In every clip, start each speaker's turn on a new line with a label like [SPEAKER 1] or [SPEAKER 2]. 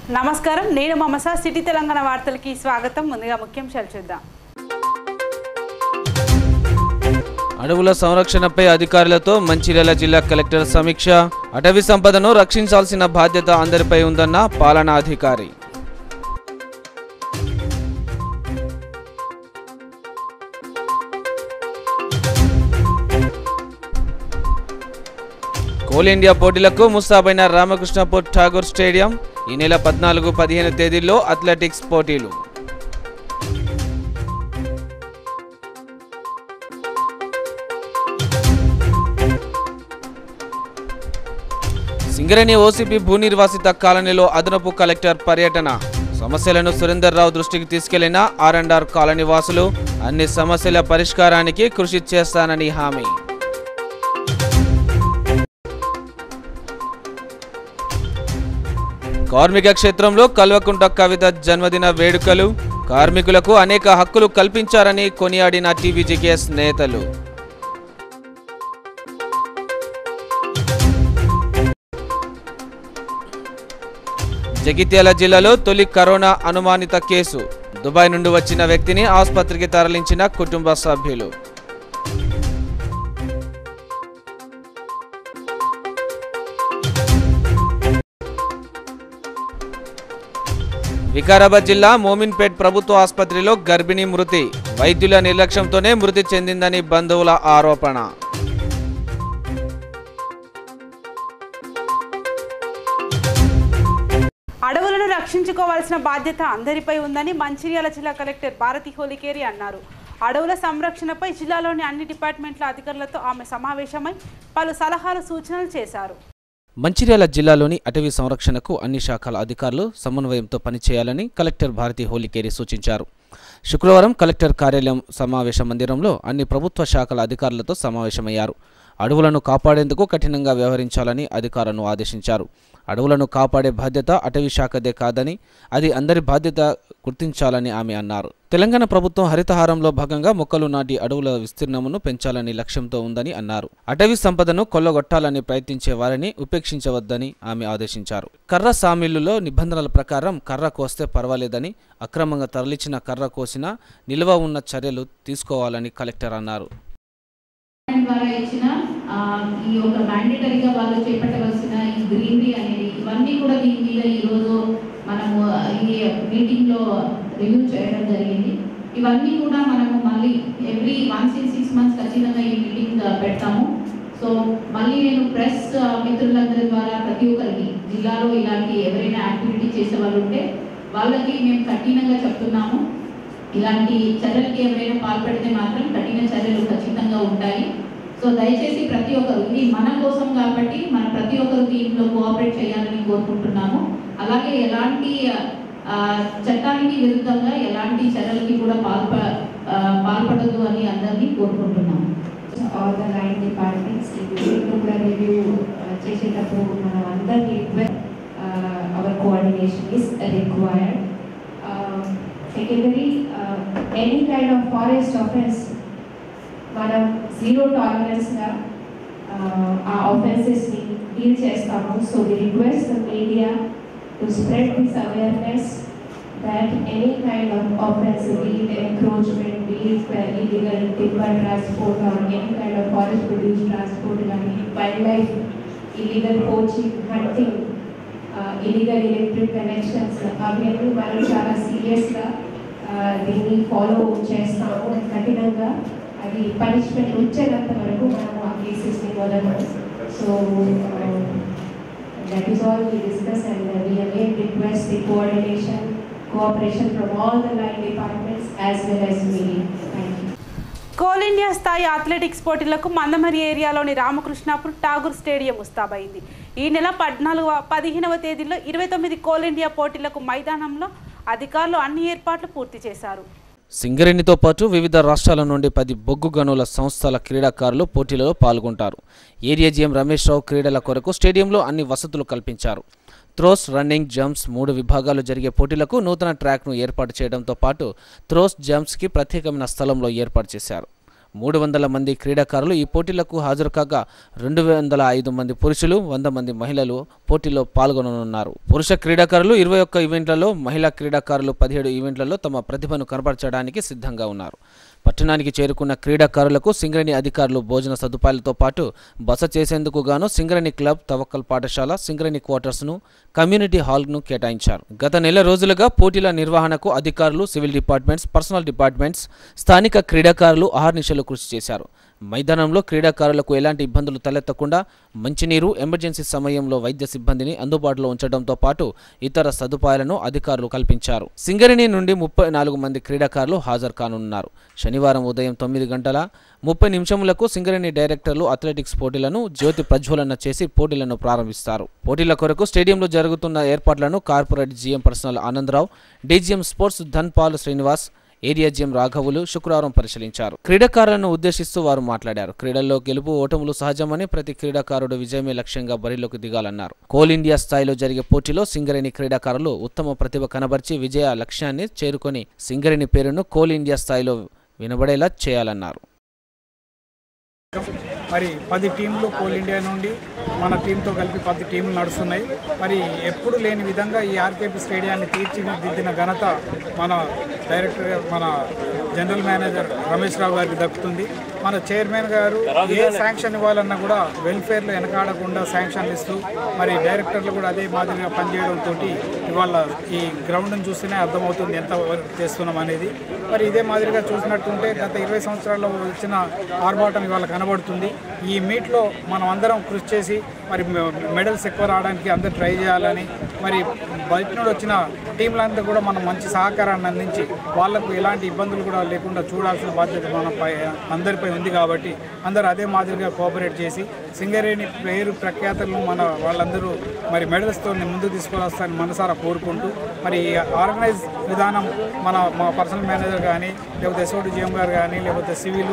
[SPEAKER 1] నమస్కారం నేను మమస సిటీ తెలంగాణ వార్తలకి స్వాగతం ముందుగా ముఖ్యాంశాలు చూద్దాం
[SPEAKER 2] అడవుల సంరక్షణపై అధికారులతో మంచిర్యాల జిల్లా కలెక్టర్ సమీక్ష అటవీ సంపదను రక్షించాల్సిన బాధ్యత అందరిపై ఉందన్న పాలనాధికారి కోల్ ఇండియా పోటీలకు ముస్తాబైన రామకృష్ణపూర్ ఠాగూర్ స్టేడియం ఈ నెల పద్నాలుగు పదిహేను తేదీల్లో అథ్లెటిక్స్ పోటీలు సింగరేణి ఓసీపీ భూ నిర్వాసిత కాలనీలో అదనపు కలెక్టర్ పర్యటన సమస్యలను సురేందర్ రావు దృష్టికి తీసుకెళ్లిన ఆర్ అండ్ ఆర్ కాలనీ వాసులు అన్ని సమస్యల పరిష్కారానికి కృషి చేస్తానని హామీ కార్మిక క్షేత్రంలో కల్వకుంట కవిత జన్మదిన వేడుకలు కార్మికులకు అనేక హక్కులు కల్పించారని కొనియాడిన టీబీజీకేఎస్ నేతలు జగిత్యాల జిల్లాలో తొలి కరోనా అనుమానిత కేసు దుబాయ్ నుండి వచ్చిన వ్యక్తిని ఆసుపత్రికి తరలించిన కుటుంబ సభ్యులు వికారాబాద్ జిల్లా మోమిన్పేట్ ప్రభుత్వ ఆసుపత్రిలో గర్భిణీ మృతి వైద్యుల నిర్లక్ష్యంతోనే మృతి చెందిందని బంధువుల ఆరోపణ
[SPEAKER 1] అడవులను రక్షించుకోవాల్సిన బాధ్యత అందరిపై ఉందని మంచిర్యాల జిల్లా కలెక్టర్ భారతి హోలికేరి అన్నారు అడవుల సంరక్షణపై జిల్లాలోని అన్ని డిపార్ట్మెంట్ల అధికారులతో ఆమె సమావేశమై పలు సలహాలు సూచనలు చేశారు
[SPEAKER 2] మంచిర్యాల జిల్లాలోని అటవీ సంరక్షణకు అన్ని శాఖల అధికారులు సమన్వయంతో పనిచేయాలని కలెక్టర్ భారతి హోలికేరి సూచించారు శుక్రవారం కలెక్టర్ కార్యాలయం సమావేశ మందిరంలో అన్ని ప్రభుత్వ శాఖల అధికారులతో సమావేశమయ్యారు అడవులను కాపాడేందుకు కఠినంగా వ్యవహరించాలని అధికారులను ఆదేశించారు అడవులను కాపాడే బాధ్యత అటవీ శాఖదే కాదని అది అందరి బాధ్యత గుర్తించాలని ఆమె అన్నారు తెలంగాణ ప్రభుత్వం హరితహారంలో భాగంగా మొక్కలు నాటి అడవుల విస్తీర్ణమును పెంచాలని లక్ష్యంతో ఉందని అన్నారు అటవీ సంపదను కొల్లగొట్టాలని ప్రయత్నించే వారిని ఉపేక్షించవద్దని ఆమె ఆదేశించారు కర్ర సామిళ్లులో నిబంధనల ప్రకారం కర్ర కోస్తే పర్వాలేదని అక్రమంగా తరలించిన కర్ర కోసినా నిల్వ ఉన్న చర్యలు తీసుకోవాలని కలెక్టర్ అన్నారు
[SPEAKER 3] గవర్నమెంట్ ద్వారా ఇచ్చిన ఆ, ఈ యొక్క మ్యాండేటరీగా వాళ్ళు చేపట్టవలసిన ఈ గ్రీనరీ అనేది ఇవన్నీ కూడా దీని మీద ఈరోజు మనము ఈ మీటింగ్లో రివ్యూ చేయడం జరిగింది ఇవన్నీ కూడా మనము మళ్ళీ every once in six months ఖచ్చితంగా ఈ మీటింగ్ పెడతాము సో మళ్ళీ నేను ప్రెస్ మిత్రులందరి ద్వారా ప్రతి ఒక్కరికి జిల్లాలో ఇలాంటి ఎవరైనా యాక్టివిటీ చేసే వాళ్ళు ఉంటే వాళ్ళకి మేము కఠినంగా చెప్తున్నాము ఇలాంటి చర్యలకి ఎవరైనా పాల్పడితే మాత్రం కఠిన చర్యలు ఖచ్చితంగా ఉంటాయి సో దయచేసి ప్రతి ఒక్కరు ఇది మన కోసం కాబట్టి మన ప్రతి ఒక్కరు దీంట్లో కోఆపరేట్ చేయాలని కోరుకుంటున్నాము అలాగే ఎలాంటి ఆ, చట్టానికి విరుద్ధంగా ఎలాంటి చర్యలకి కూడా పాల్ప ఆ, పాల్పడదు అని అందరినీ కోరుకుంటున్నాము
[SPEAKER 4] ఆల్ ద లైన్ డిపార్ట్మెంట్స్ వీటిలో కూడా రివ్యూ చేసేటప్పుడు మనం అందరినీ our coordination is required secondary any kind of forest offence మనం జీరో టాలరెన్స్గా ఆ ఆఫెన్సెస్ని డీల్ చేస్తాము so we request the media to spread this awareness that any kind of offense, be it encroachment, be it uh, illegal timber transport or any kind of forest produced transport, like wildlife, illegal poaching, hunting, uh, illegal electric connections, అవన్నీ మనం చాలా సీరియస్గా దీన్ని follow చేస్తాము కఠినంగా అది punishment వచ్చేంత వరకు మనము ఆ కేసెస్ని వదలము so that is all we discuss and uh, we again request the coordination cooperation from all the line departments as well as media. Thank you.
[SPEAKER 1] Coal India స్థాయి అథ్లెటిక్స్ పోటీలకు మందమరి ఏరియాలోని రామకృష్ణాపూర్ ఠాగూర్ స్టేడియం ముస్తాబైంది ఈ నెల పద్నాలుగవ పదిహేనవ తేదీలో ఇరవై తొమ్మిది కోల్ ఇండియా పోటీలకు మైదానంలో అధికారులు అన్ని ఏర్పాట్లు పూర్తి చేశారు
[SPEAKER 2] సింగరేణితో పాటు వివిధ రాష్ట్రాల నుండి పది బొగ్గు గనుల సంస్థల క్రీడాకారులు పోటీలలో పాల్గొంటారు ఏరియా జీఎం రమేష్ రావు క్రీడల కొరకు స్టేడియంలో అన్ని వసతులు కల్పించారు త్రోస్ రన్నింగ్ జంప్స్ మూడు విభాగాలు జరిగే పోటీలకు నూతన ట్రాక్ను ఏర్పాటు చేయడంతో పాటు త్రోస్ జంప్స్కి ప్రత్యేకమైన స్థలంలో ఏర్పాటు చేశారు మూడు వందల మంది క్రీడాకారులు ఈ పోటీలకు హాజరు కాగా రెండు వందల ఐదు మంది పురుషులు వంద మంది మహిళలు పోటీలో పాల్గొననున్నారు పురుష క్రీడాకారులు ఇరవై ఒక్క ఈవెంట్లలో మహిళా క్రీడాకారులు పదిహేడు ఈవెంట్లలో తమ ప్రతిభను కనపరచడానికి సిద్ధంగా ఉన్నారు పట్టణానికి చేరుకున్న క్రీడాకారులకు సింగరేణి అధికారులు భోజన సదుపాయాలతో పాటు బస చేసేందుకు గాను సింగరేణి క్లబ్ తవక్కల్ పాఠశాల సింగరేణి క్వార్టర్స్ను కమ్యూనిటీ హాల్ను కేటాయించారు గత నెల రోజులుగా పోటీల నిర్వహణకు అధికారులు సివిల్ డిపార్ట్మెంట్స్ పర్సనల్ డిపార్ట్మెంట్స్ స్థానిక క్రీడాకారులు అహర్నిశలు కృషి చేశారు మైదానంలో క్రీడాకారులకు ఎలాంటి ఇబ్బందులు తలెత్తకుండా మంచినీరు ఎమర్జెన్సీ సమయంలో వైద్య సిబ్బందిని అందుబాటులో ఉంచడంతో పాటు ఇతర సదుపాయాలను అధికారులు కల్పించారు సింగరేణి నుండి ముప్పై నాలుగు మంది క్రీడాకారులు హాజరు కానున్నారు శనివారం ఉదయం తొమ్మిది గంటల ముప్పై నిమిషములకు సింగరేణి డైరెక్టర్లు అథ్లెటిక్స్ పోటీలను జ్యోతి ప్రజ్వలన చేసి పోటీలను ప్రారంభిస్తారు పోటీల కొరకు స్టేడియంలో జరుగుతున్న ఏర్పాట్లను corporate GM personnel Anandarao DGM sports Dhanpal Srinivas area GM రాఘవులు శుక్రవారం పరిశీలించారు క్రీడాకారులను ఉద్దేశిస్తూ వారు మాట్లాడారు క్రీడల్లో గెలుపు ఓటములు సహజమని ప్రతి క్రీడాకారుడు విజయమే లక్ష్యంగా బరిలోకి దిగాలన్నారు కోల్ ఇండియా స్థాయిలో జరిగే పోటీలో సింగరేణి క్రీడాకారులు ఉత్తమ ప్రతిభ కనబర్చి విజయ లక్ష్యాన్ని చేరుకొని సింగరేణి పేరును కోల్ ఇండియా స్థాయిలో వినబడేలా చేయాలన్నారు
[SPEAKER 5] మరి పది టీంలు కోల్ ఇండియా నుండి మన టీంతో కలిపి పది టీంలు నడుస్తున్నాయి మరి ఎప్పుడు లేని విధంగా ఈ ఆర్కేపీ స్టేడియాన్ని తీర్చిదిద్దిన ఘనత మన డైరెక్టర్ మన జనరల్ మేనేజర్ రమేష్ రావు గారికి దక్కుతుంది మన చైర్మన్ గారు ఏ శాంక్షన్ ఇవ్వాలన్నా కూడా వెల్ఫేర్లో వెనకాడకుండా శాంక్షన్ ఇస్తూ మరి డైరెక్టర్లు కూడా అదే మాదిరిగా పనిచేయడంతో ఇవాళ ఈ గ్రౌండ్ని చూస్తేనే అర్థమవుతుంది ఎంత వర్క్ చేస్తున్నాం అనేది మరి ఇదే మాదిరిగా చూసినట్టుంటే గత ఇరవై సంవత్సరాల్లో వచ్చిన ఆర్భాటం ఇవాళ కనబడుతుంది ఈ మీట్లో మనం అందరం కృషి చేసి మరి మె- మెడల్స్ ఎక్కువ రావడానికి అందరూ ట్రై చేయాలని మరి బయట నుండి వచ్చిన టీంలంతా కూడా మనం మంచి సహకారాన్ని అందించి వాళ్లకు ఎలాంటి ఇబ్బందులు కూడా లేకుండా చూడాల్సిన బాధ్యత మన పై అందరిపై ఉంది కాబట్టి అందరూ అదే మాదిరిగా కోఆపరేట్ చేసి సింగరేణి పేరు ప్రఖ్యాతలను మన వాళ్ళందరూ మరి మెడల్స్తో ముందుకు తీసుకువస్తారని మనసారా కోరుకుంటూ మరి ఈ ఆర్గనైజ్ విధానం మన మా పర్సనల్ మేనేజర్ కానీ లేకపోతే ఎస్ఓడి జిఎం గారు కానీ లేకపోతే సివిల్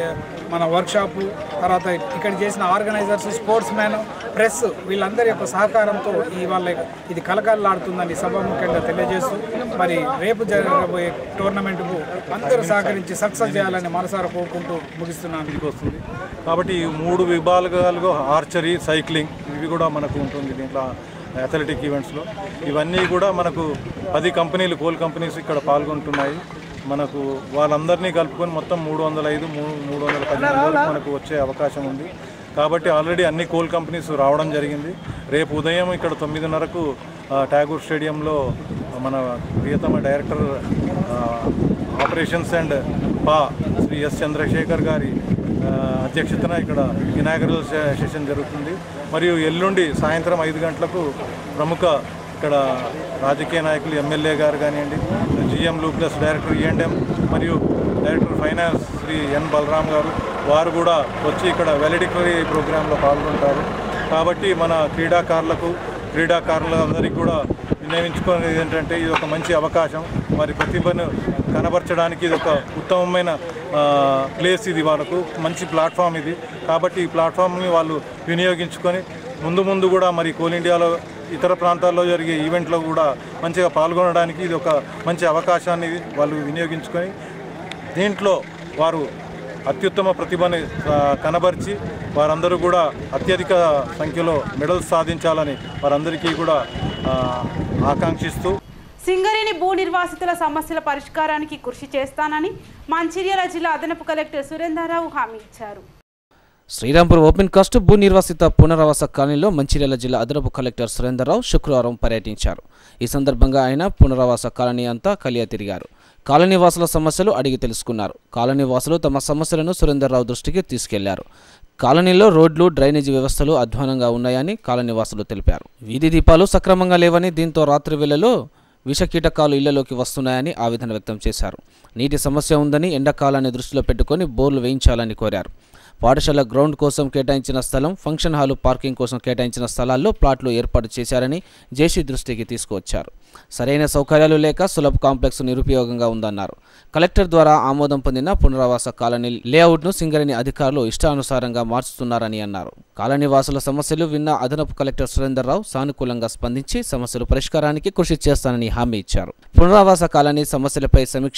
[SPEAKER 5] మన వర్క్షాపు తర్వాత ఇక్కడ చేసిన ఆర్గనైజర్స్ స్పోర్ట్స్ మ్యాన్ ప్రెస్ వీళ్ళందరి యొక్క సహకారంతో ఇవాళ ఇది కలకాలలాడుతుందని సభాముఖ్యంగా తెలియజేస్తూ మరి రేపు జరగబోయే టోర్నమెంట్కు అందరూ సహకరించి సక్సెస్ చేయాలని మనసారా కోరుకుంటూ ముగిస్తున్నాను
[SPEAKER 6] కిందికి వస్తుంది కాబట్టి ఈ మూడు విభాగాలుగా ఆర్చరీ సైక్లింగ్ ఇవి కూడా మనకు ఉంటుంది దీంట్లో అథ్లెటిక్ ఈవెంట్స్లో ఇవన్నీ కూడా మనకు పది కంపెనీలు కోల్ కంపెనీస్ ఇక్కడ పాల్గొంటున్నాయి మనకు వాళ్ళందరినీ కలుపుకొని మొత్తం మూడు వందల ఐదు మూడు మూడు వందల పదిహేను వరకు మనకు వచ్చే అవకాశం ఉంది కాబట్టి ఆల్రెడీ అన్ని కోల్ కంపెనీస్ రావడం జరిగింది రేపు ఉదయం ఇక్కడ తొమ్మిదిన్నరకు ఆ, ట్యాగూర్ స్టేడియంలో మన ప్రియతమ డైరెక్టర్ ఆ, ఆపరేషన్స్ అండ్ పా శ్రీ ఎస్ చంద్రశేఖర్ గారి ఆ, అధ్యక్షతన ఇక్కడ ఇనాగరల్ సె- సెషన్ జరుగుతుంది మరియు ఎల్లుండి సాయంత్రం ఐదు గంటలకు ప్రముఖ ఇక్కడ రాజకీయ నాయకులు ఎమ్మెల్యే గారు కానివ్వండి జిఎంలు ప్లస్ డైరెక్టర్ ఈఎండ్ఎం మరియు director finance Shri N Balaram garu వారు కూడా వచ్చి ఇక్కడ వెలిడిటరీ ప్రోగ్రాంలో పాల్గొంటారు కాబట్టి మన క్రీడాకారులకు క్రీడాకారులందరికీ కూడా వినియోగించుకునేది ఏంటంటే ఇది ఒక మంచి అవకాశం వారి ప్రతిభను కనబరచడానికి ఇది ఒక ఉత్తమమైన ఆ, ప్లేస్ ఇది వాళ్ళకు మంచి ప్లాట్ఫామ్ ఇది కాబట్టి ఈ ప్లాట్ఫామ్ని వాళ్ళు వినియోగించుకొని ముందు ముందు కూడా మరి కోల్ ఇండియాలో ఇతర ప్రాంతాల్లో జరిగే ఈవెంట్లో కూడా మంచిగా పాల్గొనడానికి ఇది ఒక మంచి అవకాశాన్ని వాళ్ళు వినియోగించుకొని దీంట్లో వారు అత్యుత్తమ ప్రతిభని ఆ, కనబరిచి వారందరూ కూడా అత్యధిక సంఖ్యలో మెడల్స్ సాధించాలని వారందరికీ కూడా ఆ, ఆకాంక్షిస్తూ
[SPEAKER 1] సింగరేణి భూ నిర్వాసితుల సమస్యల పరిష్కారానికి కృషి చేస్తానని మంచిర్యాల జిల్లా అదనపు కలెక్టర్ సురేందర్రావు హామీ ఇచ్చారు
[SPEAKER 2] శ్రీరాంపూర్ ఓపెన్ కాస్ట్ భూ నిర్వాసిత పునరావాస కాలనీలో మంచిర్యాల జిల్లా అదనపు కలెక్టర్ సురేందర్రావు శుక్రవారం పర్యటించారు ఈ సందర్భంగా ఆయన పునరావాస కాలనీ అంతా కలియ తిరిగారు కాలనీ వాసుల సమస్యలు అడిగి తెలుసుకున్నారు కాలనీ వాసులు తమ సమస్యలను సురేందర్రావు దృష్టికి తీసుకెళ్లారు కాలనీలో రోడ్లు డ్రైనేజీ వ్యవస్థలు అధ్వానంగా ఉన్నాయని కాలనీ వాసులు తెలిపారు వీధి దీపాలు సక్రమంగా లేవని దీంతో రాత్రి వేళలో విషకీటకాలు ఇళ్లలోకి వస్తున్నాయని ఆవేదన వ్యక్తం చేశారు నీటి సమస్య ఉందని ఎండాకాలాన్ని దృష్టిలో పెట్టుకొని బోర్లు వేయించాలని కోరారు పాఠశాల గ్రౌండ్ కోసం కేటాయించిన స్థలం ఫంక్షన్ హాలు పార్కింగ్ కోసం కేటాయించిన స్థలాల్లో ప్లాట్లు ఏర్పాటు చేశారని జేసీ దృష్టికి తీసుకువచ్చారు సరైన సౌకర్యాలు లేక సులభ్ కాంప్లెక్స్ నిరుపయోగంగా ఉందన్నారు కలెక్టర్ ద్వారా ఆమోదం పొందిన పునరావాస కాలనీ లేఅవుట్ను సింగరేణి అధికారులు ఇష్టానుసారంగా మార్చుతున్నారని అన్నారు కాలనీ వాసుల సమస్యలు విన్న అదనపు కలెక్టర్ సురేందర్రావు సానుకూలంగా స్పందించి సమస్యల పరిష్కారానికి కృషి చేస్తానని హామీ ఇచ్చారు పునరావాస కాలనీ సమస్యలపై సమీక్షించి పది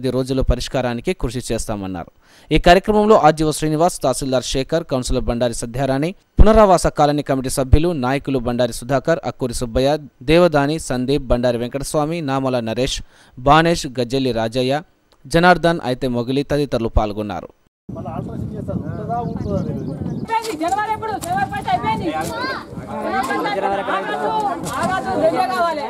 [SPEAKER 2] పది రోజుల పరిష్కారానికి కృషి చేస్తామన్నారు ఈ కార్యక్రమంలో ఆర్జీవ శ్రీనివాస్ తహసీల్దార్ శేఖర్ కౌన్సిలర్ బండారి సత్యారాణి పునరావాస కాలనీ కమిటీ సభ్యులు నాయకులు బండారి సుధాకర్ అక్కూరి సుబ్బయ్య దేవదాని సందీప్ బండారి వెంకటస్వామి నామల నరేష్ బానేష్ గజ్జెల్లి రాజయ్య జనార్దన్ అయితే మొగిలి తదితరులు పాల్గొన్నారు
[SPEAKER 7] జనవరి ఎప్పుడు జనవరి ఫస్ట్ అయిపోయింది జనవరి ఫస్ట్ ఆగదు ఆగదు రెడీ కావాలి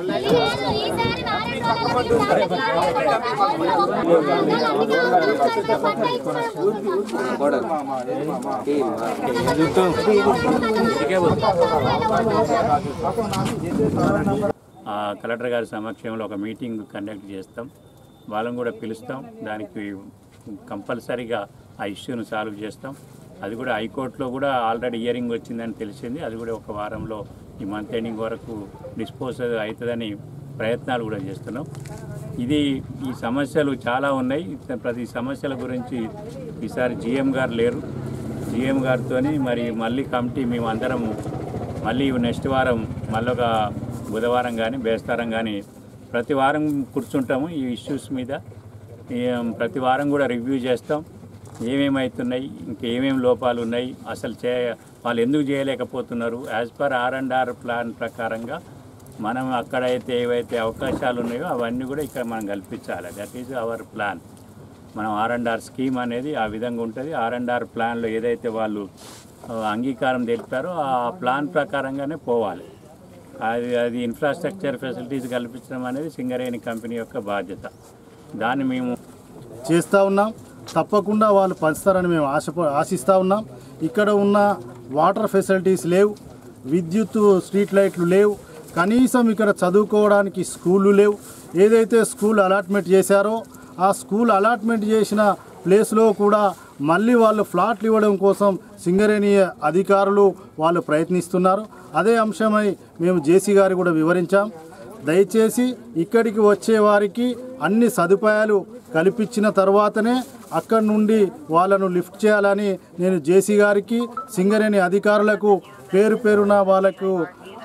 [SPEAKER 8] ఆ కలెక్టర్ గారి సమక్షంలో ఒక మీటింగ్ కండక్ట్ చేస్తాం వాళ్ళని కూడా పిలుస్తాం దానికి కంపల్సరీగా ఆ ఇష్యూను సాల్వ్ చేస్తాం అది కూడా హైకోర్టులో కూడా ఆల్రెడీ ఇయరింగ్ వచ్చిందని తెలిసింది అది కూడా ఒక వారంలో ఈ మంత్ ఎండింగ్ వరకు డిస్పోజ్ అవుతుందని ప్రయత్నాలు కూడా చేస్తున్నాం ఇది ఈ సమస్యలు చాలా ఉన్నాయి ప్రతి సమస్యల గురించి ఈసారి జిఎం గారు లేరు జిఎం గారితో మరి మళ్ళీ కమిటీ మేము అందరం మళ్ళీ నెక్స్ట్ వారం మళ్ళీ ఒక బుధవారం కానీ బేస్తారం కానీ ప్రతి వారం కూర్చుంటాము ఈ ఇష్యూస్ మీద ఈ, ప్రతి వారం కూడా రివ్యూ చేస్తాం ఏమేమి అవుతున్నాయి ఇంకేమేమి లోపాలు ఉన్నాయి అసలు చే వాళ్ళు ఎందుకు చేయలేకపోతున్నారు as per R and R plan ప్రకారంగా మనం అక్కడైతే ఏవైతే అవకాశాలు ఉన్నాయో అవన్నీ కూడా ఇక్కడ మనం కల్పించాలి దట్ ఈజ్ అవర్ ప్లాన్ మనం ఆర్ అండ్ ఆర్ స్కీమ్ అనేది ఆ విధంగా ఉంటుంది ఆర్ అండ్ ఆర్ ప్లాన్లో ఏదైతే వాళ్ళు ఆ, అంగీకారం తెలిపారో ఆ ప్లాన్ ప్రకారంగానే పోవాలి అది అది ఇన్ఫ్రాస్ట్రక్చర్ ఫెసిలిటీస్ కల్పించడం అనేది సింగరేణి కంపెనీ యొక్క బాధ్యత దాన్ని మేము
[SPEAKER 9] చేస్తూ ఉన్నాం తప్పకుండా వాళ్ళు పంచుతారని మేము ఆశ ఆశిస్తూ ఉన్నాం ఇక్కడ ఉన్న వాటర్ ఫెసిలిటీస్ లేవు విద్యుత్ స్ట్రీట్ లైట్లు లేవు కనీసం ఇక్కడ చదువుకోవడానికి స్కూళ్ళు లేవు ఏదైతే స్కూల్ అలాట్మెంట్ చేశారో ఆ స్కూల్ అలాట్మెంట్ చేసిన ప్లేస్లో కూడా మళ్ళీ వాళ్ళు ఫ్లాట్లు ఇవ్వడం కోసం సింగరేణి అధికారులు వాళ్ళు ప్రయత్నిస్తున్నారు అదే అంశమై మేము జేసీ గారి కూడా వివరించాం దయచేసి ఇక్కడికి వచ్చే వారికి అన్ని సదుపాయాలు కల్పించిన తర్వాతనే అక్కడి నుండి వాళ్ళను లిఫ్ట్ చేయాలని నేను జేసీ గారికి సింగరేణి అధికారులకు పేరు పేరున వాళ్ళకు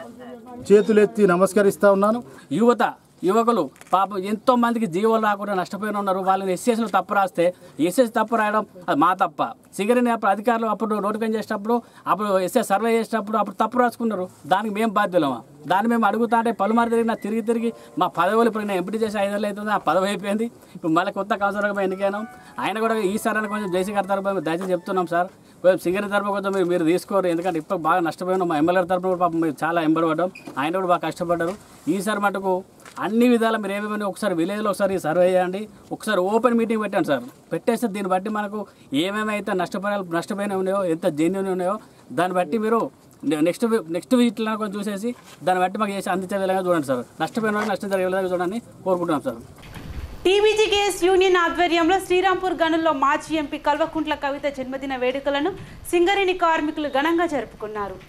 [SPEAKER 9] చేతులెత్తి నమస్కరిస్తా ఉన్నాను
[SPEAKER 10] యువత యువకులు పాపం ఎంతో మందికి జీవాలు రాకుండా నష్టపోయిన ఉన్నారు వాళ్ళని ఎస్ఎస్లు తప్పు రాస్తే ఎస్ఎస్ తప్పు రాయడం అది మా తప్ప సిగరెట్ అప్పుడు అధికారులు అప్పుడు నోటిఫికేషన్ చేసేటప్పుడు అప్పుడు ఎస్ఎస్ సర్వే చేసేటప్పుడు అప్పుడు తప్పు రాసుకున్నారు దానికి మేము బాధ్యులమా దాన్ని మేము అడుగుతా అంటే పలుమారు తిరిగిన తిరిగి తిరిగి మా పదవులు ఇప్పుడు నేను ఎంపీ చేసి ఐదేళ్ళు అవుతుంది ఆ పదవి అయిపోయింది ఇప్పుడు మళ్ళీ కొత్త కౌన్సిలర్గా ఎన్నికైనాం ఆయన కూడా ఈసారి అని కొంచెం జేసీ గారి తరఫున దయచేసి చెప్తున్నాం సార్ కొంచెం సిగరెట్ తరఫున కొంచెం మీరు మీరు తీసుకోరు ఎందుకంటే ఇప్పుడు బాగా నష్టపోయినాం మా ఎమ్మెల్యే తరఫున కూడా పాపం మీరు చాలా ఎంబడబడ్డాం ఆయన కూడా బాగా కష్టపడ్డారు ఈసారి మటుకు అన్ని విధాలు మీరు ఏమేమి ఒకసారి విలేజ్లో ఒకసారి సర్వే చేయండి ఒకసారి ఓపెన్ మీటింగ్ పెట్టండి సార్ పెట్టేస్తే దీన్ని బట్టి మనకు ఏమేమి అయితే నష్టపోయా నష్టపోయిన ఉన్నాయో ఎంత జెన్యున్ ఉన్నాయో దాన్ని బట్టి మీరు నెక్స్ట్ నెక్స్ట్ వీటిలో కొంచెం చూసేసి దాన్ని బట్టి మాకు చేసి అందించే విధంగా చూడండి సార్ నష్టపోయిన వాళ్ళకి నష్టం జరిగే విధంగా చూడండి కోరుకుంటున్నాం సార్
[SPEAKER 1] టీబీజీకేఎస్ యూనియన్ ఆధ్వర్యంలో శ్రీరాంపూర్ గనుల్లో మాజీ ఎంపీ కల్వకుంట్ల కవిత జన్మదిన వేడుకలను సింగరేణి కార్మికులు ఘనంగా జరుపుకున్నారు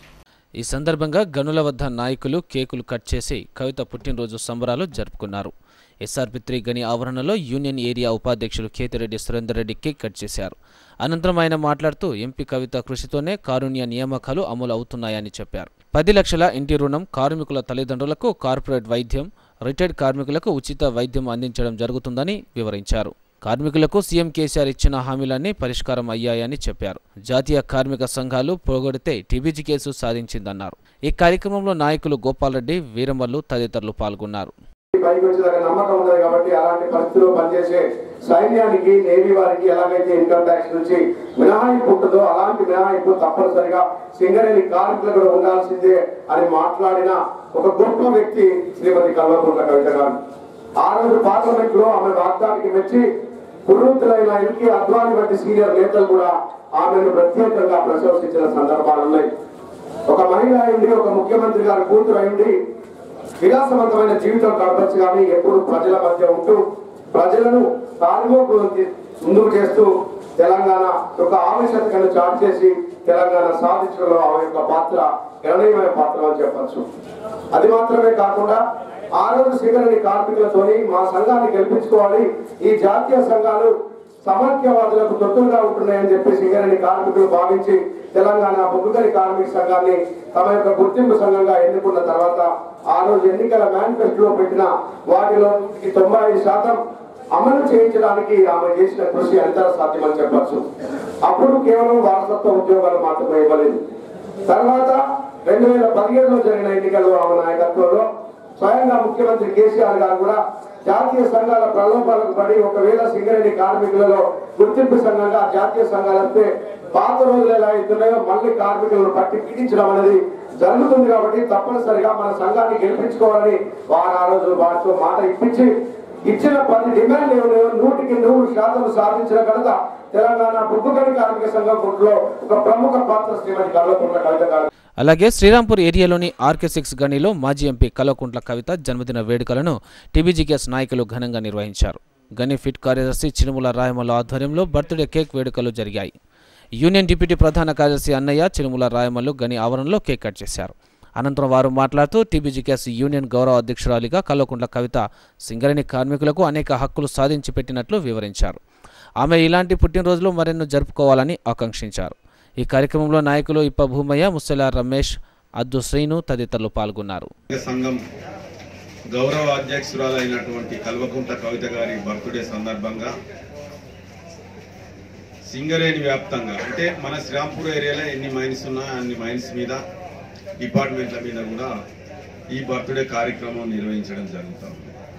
[SPEAKER 2] ఈ సందర్భంగా గనుల వద్ద నాయకులు కేకులు కట్ చేసి కవిత పుట్టినరోజు సంబరాలు జరుపుకున్నారు ఎస్ఆర్పి త్రీ గని ఆవరణలో యూనియన్ ఏరియా ఉపాధ్యక్షులు కేతిరెడ్డి సురేందర్ రెడ్డి కేక్ కట్ చేశారు అనంతరం ఆయన మాట్లాడుతూ ఎంపీ కవిత కృషితోనే కారుణ్య నియామకాలు అమలు అవుతున్నాయని చెప్పారు పది లక్షల ఇంటి రుణం కార్మికుల తల్లిదండ్రులకు కార్పొరేట్ వైద్యం రిటైర్డ్ కార్మికులకు ఉచిత వైద్యం అందించడం జరుగుతుందని వివరించారు కార్మికులకు సీఎం కేసీఆర్ ఇచ్చిన హామీలన్నీ పరిష్కారం అయ్యాయని చెప్పారు జాతీయ కార్మిక సంఘాలు పోగొడితే టీబీజీ కేసు సాధించిందన్నారు ఈ కార్యక్రమంలో నాయకులు గోపాల్రెడ్డి వీరమల్లు తదితరులు పాల్గొన్నారు
[SPEAKER 11] పైకి వచ్చేదాకా నమ్మకం ఉంది కాబట్టి అలాంటి పరిస్థితుల్లో పనిచేసే సైన్యానికి నేవీ వారికి ఎలాగైతే ఇన్కమ్ ట్యాక్స్ నుంచి మినహాయింపు ఉంటుందో అలాంటి మినహాయింపు తప్పనిసరిగా సింగరేణి కార్మికులు కూడా ఉండాల్సిందే అని మాట్లాడిన ఒక గొప్ప వ్యక్తి శ్రీమతి కల్వకుంట్ల కవిత గారు ఆ రోజు పార్లమెంట్ లో ఆమె వాగ్దానికి మెచ్చి పునరుద్ధులైన ఎన్కి అద్వాని వంటి సీనియర్ నేతలు కూడా ఆమెను ప్రత్యేకంగా ప్రశంసించిన సందర్భాలు ఉన్నాయి ఒక మహిళ అయింది ఒక ముఖ్యమంత్రి గారి కూతురు అయింది విలాసవంతమైన జీవితం గడపచ్చు కానీ ఎప్పుడు ప్రజల మధ్య ఉంటూ ప్రజలను తారుమోకు ముందుకు చేస్తూ తెలంగాణ యొక్క ఆవశ్యకతను చాటు చేసి తెలంగాణ సాధించడంలో ఆమె యొక్క పాత్ర గణనీయమైన పాత్ర అని చెప్పచ్చు అది మాత్రమే కాకుండా ఆ రోజు సింగరేణి కార్మికులతోని మా సంఘాన్ని గెలిపించుకోవాలి ఈ జాతీయ సంఘాలు సమాఖ్యవాదులకు తొత్తులుగా ఉంటున్నాయని చెప్పి సింగరేణి కార్మికులు భావించి తెలంగాణ బొగ్గుగని కార్మిక సంఘాన్ని తమ యొక్క గుర్తింపు సంఘంగా ఎన్నుకున్న తర్వాత ఆ రోజు ఎన్నికల మేనిఫెస్టోలో పెట్టిన వాటిలో ఈ తొంభై ఐదు శాతం అమలు చేయించడానికి ఆమె చేసిన కృషి ఎంత సాధ్యమని చెప్పచ్చు అప్పుడు కేవలం వారసత్వ ఉద్యోగాలు మాత్రమే ఇవ్వలేదు తర్వాత రెండు వేల పదిహేడులో జరిగిన ఎన్నికల్లో ఆమె నాయకత్వంలో స్వయంగా ముఖ్యమంత్రి కేసీఆర్ గారు కూడా జాతీయ సంఘాల ప్రలోభాలకు పడి ఒకవేళ సింగరేణి కార్మికులలో గుర్తింపు సంఘంగా జాతీయ సంఘాలు వస్తే పాత రోజులు ఎలా అవుతున్నాయో మళ్ళీ కార్మికులను పట్టి పీడించడం అనేది జరుగుతుంది కాబట్టి తప్పనిసరిగా మన సంఘాన్ని గెలిపించుకోవాలని వారు ఆ రోజు వారితో మాట ఇప్పించి ఇచ్చిన పది డిమాండ్ ఏమో నూటికి నూరు శాతం సాధించిన ఘనత తెలంగాణ బొగ్గుగని కార్మిక సంఘం గుట్లో ఒక ప్రముఖ పాత్ర శ్రీమతి కల్వకుంట్ల కవిత గారు
[SPEAKER 2] అలాగే శ్రీరాంపూర్ ఏరియాలోని ఆర్కే సిక్స్ గనిలో మాజీ ఎంపీ కల్వకుంట్ల కవిత జన్మదిన వేడుకలను టీబీజీకేఎస్ నాయకులు ఘనంగా నిర్వహించారు గని ఫిట్ కార్యదర్శి చిరుముల రాయమల్ల ఆధ్వర్యంలో బర్త్డే కేక్ వేడుకలు జరిగాయి యూనియన్ డిప్యూటీ ప్రధాన కార్యదర్శి అన్నయ్య చిరుముల రాయమల్లు గని ఆవరణలో కేక్ కట్ చేశారు అనంతరం వారు మాట్లాడుతూ టీబీజీకేఎస్ యూనియన్ గౌరవ అధ్యక్షురాలిగా కల్వకుంట్ల కవిత సింగరేణి కార్మికులకు అనేక హక్కులు సాధించి పెట్టినట్లు వివరించారు ఆమె ఇలాంటి పుట్టినరోజులు మరెన్నో జరుపుకోవాలని ఆకాంక్షించారు ఈ కార్యక్రమంలో నాయకులు ఇప్ప భూమయ్య ముసల రమేష్ అద్దు శ్రీను తదితరులు పాల్గొన్నారు
[SPEAKER 12] సంఘం గౌరవ అధ్యక్షురాలైనటువంటి కల్వకుంట్ల కవిత గారి బర్త్డే సందర్భంగా సింగరేణి వ్యాప్తంగా అంటే మన శ్రీరాంపూర్ ఏరియాలో ఎన్ని మైన్స్ ఉన్నాయో అన్ని మైన్స్ మీద డిపార్ట్మెంట్ల మీద కూడా ఈ బర్త్డే కార్యక్రమం నిర్వహించడం జరుగుతుంది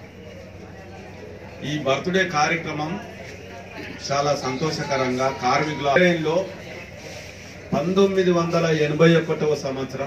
[SPEAKER 12] ఈ బర్త్డే కార్యక్రమం చాలా సంతోషకరంగా కార్మికుల లో పంతొమ్మిది వందల ఎనభై ఒకటవ సంవత్సరం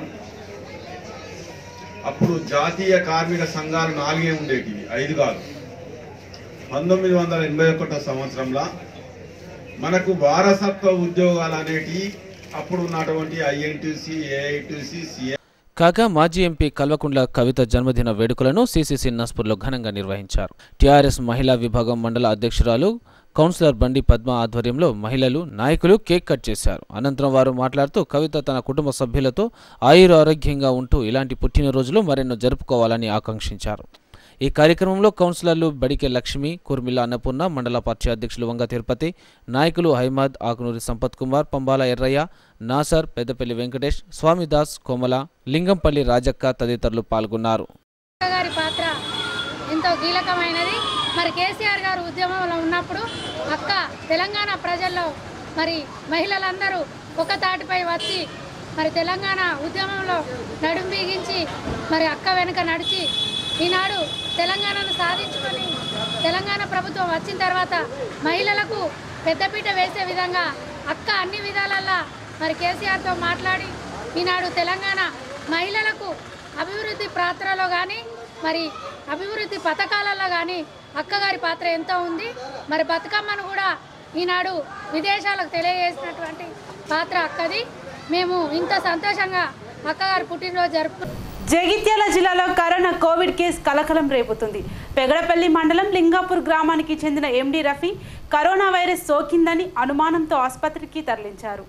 [SPEAKER 12] అప్పుడు జాతీయ కార్మిక సంఘాలు నాలుగే ఉండేటివి ఐదు కాదు పంతొమ్మిది వందల ఎనభై ఒకటో సంవత్సరంలో మనకు వారసత్వ ఉద్యోగాలు అనేటివి అప్పుడు ఉన్నటువంటి ఐఎన్టీసీ ఏఐటీసీ సిఐ
[SPEAKER 2] కాగా మాజీ ఎంపీ కల్వకుంట్ల కవిత జన్మదిన వేడుకలను సీసీసీ నస్పూర్లో ఘనంగా నిర్వహించారు టీఆర్ఎస్ మహిళా విభాగం మండల అధ్యక్షురాలు కౌన్సిలర్ బండి పద్మ ఆధ్వర్యంలో మహిళలు నాయకులు కేక్ కట్ చేశారు అనంతరం వారు మాట్లాడుతూ కవిత తన కుటుంబ సభ్యులతో ఆయుర ఆరోగ్యంగా ఉంటూ ఇలాంటి పుట్టినరోజులు మరెన్నో జరుపుకోవాలని ఆకాంక్షించారు ఈ కార్యక్రమంలో కౌన్సిలర్లు బడికె లక్ష్మి కుర్మిల అన్నపూర్ణ మండల పార్టీ అధ్యక్షులు వంగ తిరుపతి నాయకులు హైమద్ ఆకునూరి సంపత్ కుమార్ పంబాల ఎర్రయ్య నాసర్ పెద్దపల్లి వెంకటేష్ స్వామిదాస్ కోమల లింగంపల్లి రాజక్క తదితరులు పాల్గొన్నారు
[SPEAKER 13] గారి పాత్ర ఎంతో కీలకమైనది మరి కేసీఆర్ గారు ఉద్యమంలో ఉన్నప్పుడు అక్క తెలంగాణ ప్రజల్లో మరి మహిళలందరూ ఒక తాటిపై వచ్చి మరి తెలంగాణ ఉద్యమంలో నడుం బిగించి మరి అక్క వెనుక నడిచి ఈనాడు తెలంగాణను సాధించుకొని తెలంగాణ ప్రభుత్వం వచ్చిన తర్వాత మహిళలకు పెద్దపీట వేసే విధంగా అక్క అన్ని విధాలల్లా మరి కేసీఆర్తో మాట్లాడి ఈనాడు తెలంగాణ మహిళలకు అభివృద్ధి పాత్రలో కానీ మరి అభివృద్ధి పథకాలలో కానీ అక్కగారి పాత్ర ఎంతో ఉంది మరి బతుకమ్మను కూడా ఈనాడు విదేశాలకు తెలియజేసినటువంటి పాత్ర అక్కది మేము ఇంత సంతోషంగా అక్కగారి పుట్టినరోజు జరుపు
[SPEAKER 1] జగిత్యాల జిల్లాలో కరోనా కోవిడ్ కేసు కలకలం రేపుతుంది పెగడపల్లి మండలం లింగాపూర్ గ్రామానికి చెందిన ఎండి రఫీ కరోనా వైరస్ సోకిందని అనుమానంతో ఆసుపత్రికి తరలించారు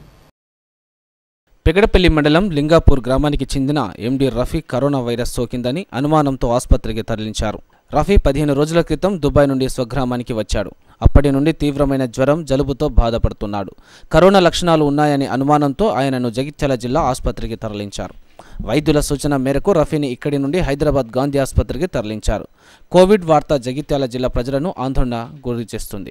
[SPEAKER 2] పెగడపల్లి మండలం లింగాపూర్ గ్రామానికి చెందిన ఎండి రఫీ కరోనా వైరస్ సోకిందని అనుమానంతో ఆసుపత్రికి తరలించారు రఫీ పదిహేను రోజుల క్రితం దుబాయ్ నుండి స్వగ్రామానికి వచ్చాడు అప్పటి నుండి తీవ్రమైన జ్వరం జలుబుతో బాధపడుతున్నాడు కరోనా లక్షణాలు ఉన్నాయని అనుమానంతో ఆయనను జగిత్యాల జిల్లా ఆసుపత్రికి తరలించారు వైద్యుల సూచన మేరకు రఫీని ఇక్కడి నుండి హైదరాబాద్ గాంధీ ఆసుపత్రికి తరలించారు కోవిడ్ వార్త జగిత్యాల జిల్లా ప్రజలను ఆందోళన గురి చేస్తుంది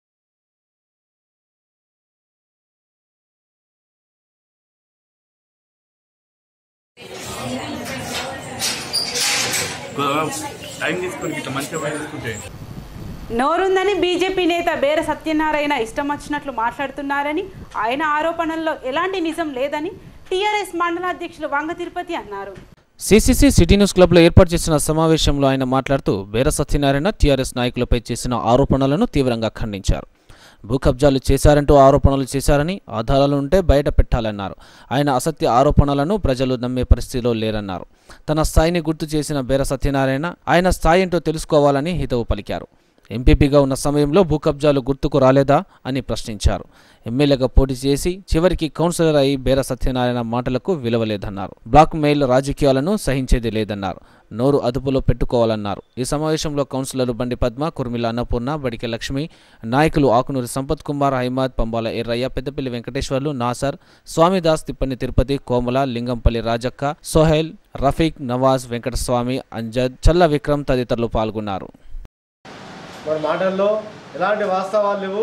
[SPEAKER 14] టైం తీసుకొని ఇట్లా మంచిగా పోయి తీసుకుంటే
[SPEAKER 1] నోరుందని బీజేపీ నేత బేర సత్యనారాయణ ఇష్టం వచ్చినట్లు మాట్లాడుతున్నారని ఆయన ఆరోపణల్లో ఎలాంటి నిజం లేదని టీఆర్ఎస్ మండల అధ్యక్షులు వంగ తిరుపతి అన్నారు
[SPEAKER 2] సిసిసి సిటీ న్యూస్ క్లబ్లో ఏర్పాటు చేసిన సమావేశంలో ఆయన మాట్లాడుతూ బేర సత్యనారాయణ టీఆర్ఎస్ నాయకులపై చేసిన ఆరోపణలను తీవ్రంగా ఖండించారు భూ కబ్జాలు చేశారంటూ ఆరోపణలు చేశారని ఆధారాలు ఉంటే బయట పెట్టాలన్నారు ఆయన అసత్య ఆరోపణలను ప్రజలు నమ్మే పరిస్థితిలో లేరన్నారు తన స్థాయిని గుర్తు చేసిన బేర సత్యనారాయణ ఆయన స్థాయి ఏంటో తెలుసుకోవాలని హితవు పలికారు ఎంపీపీగా ఉన్న సమయంలో భూ కబ్జాలు గుర్తుకు రాలేదా అని ప్రశ్నించారు ఎమ్మెల్యేగా పోటీ చేసి చివరికి కౌన్సిలర్ అయి బేర సత్యనారాయణ మాటలకు విలువలేదన్నారు బ్లాక్ మెయిల్ రాజకీయాలను సహించేది లేదన్నారు నోరు అదుపులో పెట్టుకోవాలన్నారు ఈ సమావేశంలో కౌన్సిలర్లు బండి పద్మ కుర్మిల అన్నపూర్ణ బడికె లక్ష్మి నాయకులు ఆకునూరి సంపత్ కుమార్ హైమాద్ పంబాల ఎర్రయ్య పెద్దపల్లి వెంకటేశ్వర్లు నాసర్ స్వామిదాస్ తిప్పని తిరుపతి కోమల లింగంపల్లి రాజక్క సోహెల్ రఫీక్ నవాజ్ వెంకటస్వామి అంజద్ చల్ల విక్రమ్ తదితరులు పాల్గొన్నారు
[SPEAKER 15] మరి మాటల్లో ఎలాంటి వాస్తవాలు లేవు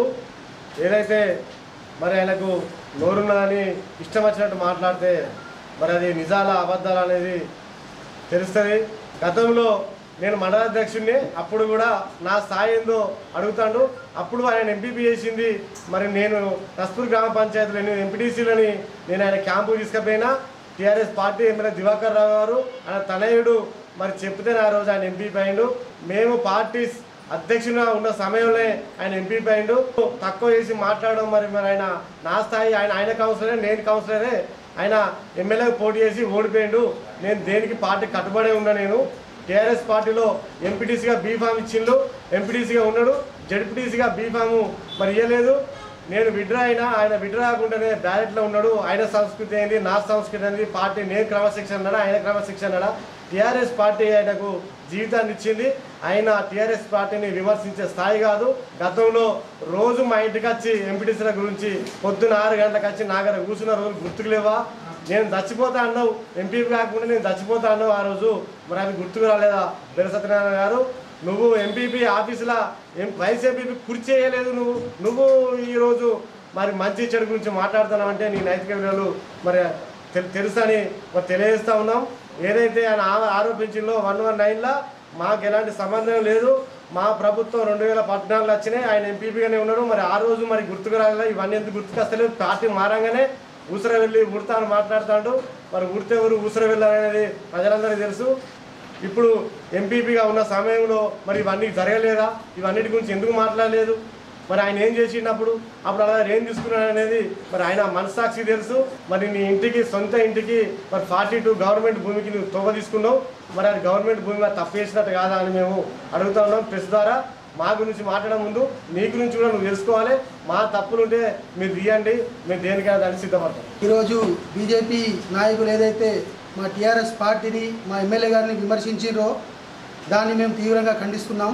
[SPEAKER 15] ఏదైతే మరి ఆయనకు నోరున్నదని ఇష్టం వచ్చినట్టు మాట్లాడితే మరి అది నిజాల అబద్ధాలు అనేది తెలుస్తుంది గతంలో నేను మండలాధ్యక్షుడిని అప్పుడు కూడా నా స్థాయి ఏందో అడుగుతాడు అప్పుడు ఆయన ఎంపీపీ చేసింది మరి నేను నస్పూర్ గ్రామ పంచాయతీలో నేను ఎంపీటీసీలని నేను ఆయన క్యాంపు తీసుకుపోయినా TRS party MLA Diwakar Rao garu ఆయన తనయుడు మరి చెప్తే ఆ రోజు ఆయన ఎంపీ అయిండు మేము పార్టీ అధ్యక్షునిగా ఉన్న సమయంలో ఆయన ఎంపీ అయిండు తక్కువ చేసి మాట్లాడడం మరి మరి ఆయన నా స్థాయి ఆయన ఆయన కౌన్సిలరే నేను కౌన్సిలరే ఆయన ఎమ్మెల్యే పోటీ చేసి ఓడిపోయిండు నేను దేనికి పార్టీ కట్టుబడే ఉన్నా నేను టీఆర్ఎస్ పార్టీలో ఎంపీటీసీగా బీఫామ్ ఇచ్చిండు ఎంపీటీసీగా ఉన్నాడు జడ్పీటీసీగా బీఫాము మరి ఇవ్వలేదు నేను విడ్రా అయినా ఆయన విడ్రా కాకుండానే బ్యాలెట్లో ఉన్నాడు ఆయన సంస్కృతి ఏంది నా సంస్కృతి అనేది పార్టీ నేను క్రమశిక్షణ అన్నాడా ఆయన క్రమశిక్షణ అన్నాడా టీఆర్ఎస్ పార్టీ ఆయనకు జీవితాన్ని ఇచ్చింది ఆయన టీఆర్ఎస్ పార్టీని విమర్శించే స్థాయి కాదు గతంలో రోజు మా ఇంటికి వచ్చి ఎంపీటీసీల గురించి పొద్దున ఆరు గంటలకు వచ్చి నా దగ్గర కూర్చున్న రోజులు గుర్తుకు లేవా నేను చచ్చిపోతా అన్నావు ఎంపీ కాకుండా నేను చచ్చిపోతా అన్నావు ఆ రోజు మరి అవి గుర్తుకు రాలేదా వీర సత్యనారాయణ గారు నువ్వు ఎంపీపీ ఆఫీసులో ఎం వైస్ ఎంపీపీ కుర్చీ చేయలేదు నువ్వు నువ్వు ఈరోజు మరి మంచి చెడు గురించి మాట్లాడుతున్నావు అంటే నీ నైతిక విలువలు మరి తెలు- తెలుసని మరి తెలియజేస్తా ఉన్నాం ఏదైతే ఆయన ఆ- ఆరోపించిందో వన్ వన్ నైన్లో మాకు ఎలాంటి సంబంధం లేదు మా ప్రభుత్వం రెండు వేల పద్నాలుగులో వచ్చినాయి ఆయన ఎంపీపీగానే ఉన్నాడు మరి ఆ రోజు మరి గుర్తుకు రాలేదు ఇవన్నీ ఎందుకు గుర్తుకొస్తలేదు పార్టీ మారంగానే ఊసర వెళ్ళి ఉడతా అని మాట్లాడుతాడు మరి ఉడితే ఎవరు ఊసర వెళ్ళాలనేది ప్రజలందరికీ తెలుసు ఇప్పుడు ఎంపీపీగా ఉన్న సమయంలో మరి ఇవన్నీ జరగలేదా ఇవన్నిటి గురించి ఎందుకు మాట్లాడలేదు మరి ఆయన ఏం చేసినప్పుడు అప్పుడు అలా ఏం తీసుకున్నాడు అనేది మరి ఆయన మనసాక్షి తెలుసు మరి నీ ఇంటికి సొంత ఇంటికి మరి ఫార్టీ టూ గవర్నమెంట్ భూమికి నువ్వు తోవ తీసుకున్నావు మరి అది గవర్నమెంట్ భూమి మీద తప్పు చేసినట్టు కాదా అని మేము అడుగుతా ఉన్నాం ప్రెస్ ద్వారా మా గురించి మాట్లాడే ముందు నీ గురించి కూడా నువ్వు తెలుసుకోవాలి మా తప్పులుంటే మీరు తీయండి మేము దేనికైనా దాన్ని సిద్ధపడతాం
[SPEAKER 16] ఈరోజు బీజేపీ నాయకులు ఏదైతే మా టీఆర్ఎస్ పార్టీని మా ఎమ్మెల్యే గారిని విమర్శించారో దాన్ని మేము తీవ్రంగా ఖండిస్తున్నాం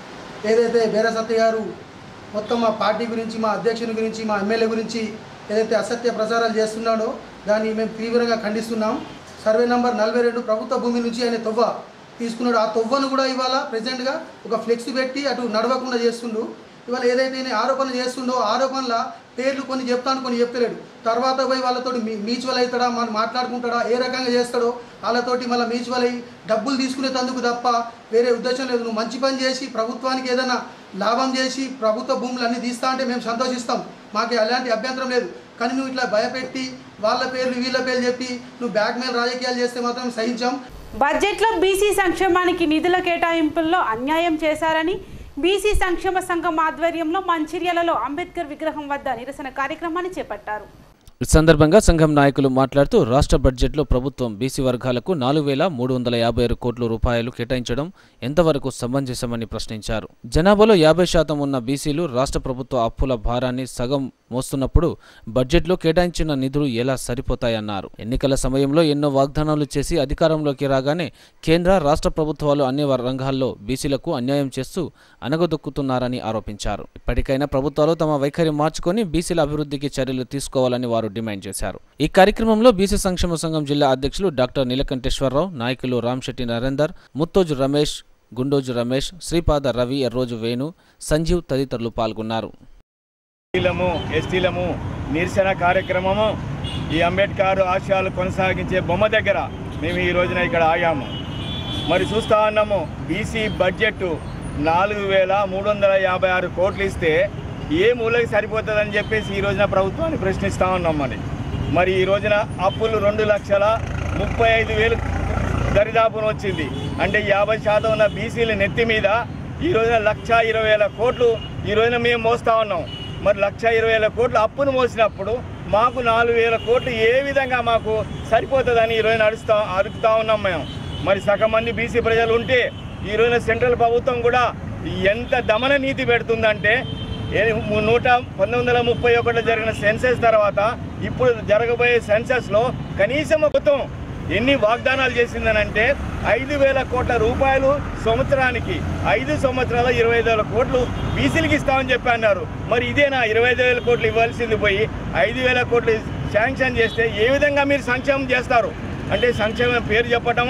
[SPEAKER 16] ఏదైతే బేరసత్య గారు మొత్తం మా పార్టీ గురించి మా అధ్యక్షుని గురించి మా ఎమ్మెల్యే గురించి ఏదైతే అసత్య ప్రచారాలు చేస్తున్నాడో దాన్ని మేము తీవ్రంగా ఖండిస్తున్నాం సర్వే నంబర్ నలభై రెండు ప్రభుత్వ భూమి నుంచి ఆయన తొవ్వ తీసుకున్నాడు ఆ తొవ్వను కూడా ఇవాళ ప్రెసెంట్గా ఒక ఫ్లెక్స్ పెట్టి అటు నడవకుండా చేస్తుండు ఇవాళ ఏదైతే ఈయన ఆరోపణలు చేస్తుండో ఆరోపణల పేర్లు కొన్ని చెప్తాను కొన్ని చెప్తలేడు తర్వాత పోయి వాళ్ళతో మ్యూచువల్ అవుతాడా మనం మాట్లాడుకుంటాడా ఏ రకంగా చేస్తాడో వాళ్ళతోటి మళ్ళీ మ్యూచువల్ అయ్యి డబ్బులు తీసుకునేందుకు తప్ప వేరే ఉద్దేశం లేదు నువ్వు మంచి పని చేసి ప్రభుత్వానికి ఏదైనా లాభం చేసి ప్రభుత్వ భూములు అన్నీ తీస్తా అంటే మేము సంతోషిస్తాం మాకు ఎలాంటి అభ్యంతరం లేదు కానీ నువ్వు ఇట్లా భయపెట్టి వాళ్ళ పేర్లు వీళ్ళ పేర్లు చెప్పి నువ్వు బ్యాక్ మెయిల్ రాజకీయాలు చేస్తే మాత్రం సహించాం
[SPEAKER 1] బడ్జెట్లో బీసీ సంక్షేమానికి నిధుల కేటాయింపుల్లో అన్యాయం చేశారని బీసీ సంక్షేమ సంఘం ఆధ్వర్యంలో మంచిర్యాలలో అంబేద్కర్ విగ్రహం వద్ద నిరసన కార్యక్రమాన్ని చేపట్టారు
[SPEAKER 2] ఈ సందర్భంగా సంఘం నాయకులు మాట్లాడుతూ రాష్ట్ర బడ్జెట్లో ప్రభుత్వం బీసీ వర్గాలకు నాలుగు వేల మూడు వందల యాభై ఆరు కోట్ల రూపాయలు కేటాయించడం ఎంతవరకు సమంజసమని ప్రశ్నించారు జనాభాలో యాభై శాతం ఉన్న బీసీలు రాష్ట్ర ప్రభుత్వ అప్పుల భారాన్ని సగం మోస్తున్నప్పుడు బడ్జెట్లో కేటాయించిన నిధులు ఎలా సరిపోతాయన్నారు ఎన్నికల సమయంలో ఎన్నో వాగ్దానాలు చేసి అధికారంలోకి రాగానే కేంద్ర రాష్ట్ర ప్రభుత్వాలు అన్ని వ- రంగాల్లో బీసీలకు అన్యాయం చేస్తూ అనగదొక్కుతున్నారని ఆరోపించారు ఇప్పటికైనా ప్రభుత్వాలు తమ వైఖరి మార్చుకొని బీసీల అభివృద్ధికి చర్యలు తీసుకోవాలని వారు డిమాండ్ చేశారు ఈ కార్యక్రమంలో బీసీ సంక్షేమ సంఘం జిల్లా అధ్యక్షులు డాక్టర్ నీలకంఠేశ్వరరావు నాయకులు రామ్శెట్టి నరేందర్ ముత్తోజు రమేష్ గుండోజు రమేష్ శ్రీపాద రవి ఎర్రోజు వేణు సంజీవ్ తదితరులు పాల్గొన్నారు
[SPEAKER 17] ఎస్టీలము ఎస్టీలము నిరసన కార్యక్రమము ఈ అంబేద్కర్ ఆశయాలు కొనసాగించే బొమ్మ దగ్గర మేము ఈ రోజున ఇక్కడ ఆగాము మరి చూస్తా ఉన్నాము బీసీ బడ్జెట్ నాలుగు వేల మూడు వందల యాభై ఆరు కోట్లు ఇస్తే ఏ మూలకి సరిపోతుందని చెప్పేసి ఈ రోజున ప్రభుత్వాన్ని ప్రశ్నిస్తూ ఉన్నాం మరి మరి ఈ రోజున అప్పులు రెండు లక్షల ముప్పై ఐదు వేలు దరిదాపున వచ్చింది అంటే యాభై శాతం ఉన్న బీసీల నెత్తి మీద ఈ రోజున లక్ష ఇరవై వేల కోట్లు ఈ రోజున మేము మోస్తా ఉన్నాం మరి లక్ష ఇరవై వేల కోట్లు అప్పును మోసినప్పుడు మాకు నాలుగు వేల కోట్లు ఏ విధంగా మాకు సరిపోతుందని ఈ రోజున అడుస్తా అడుగుతా ఉన్నాం మేము మరి సగం మంది బీసీ ప్రజలు ఉంటే ఈ రోజున సెంట్రల్ ప్రభుత్వం కూడా ఎంత దమన నీతి పెడుతుందంటే ఏ- నూట పంతొమ్మిది వందల ముప్పై ఒకటిలో జరిగిన సెన్సెస్ తర్వాత ఇప్పుడు జరగబోయే సెన్సెస్లో కనీసం మొత్తం ఎన్ని వాగ్దానాలు చేసిందనంటే ఐదు వేల కోట్ల రూపాయలు సంవత్సరానికి ఐదు సంవత్సరాల ఇరవై ఐదు వేల కోట్లు బీసీలకి ఇస్తామని చెప్పి అన్నారు మరి ఇదేనా ఇరవై ఐదు వేల కోట్లు ఇవ్వాల్సింది పోయి ఐదు వేల కోట్లు శాంక్షన్ చేస్తే ఏ విధంగా మీరు సంక్షేమం చేస్తారు అంటే సంక్షేమం పేరు చెప్పటము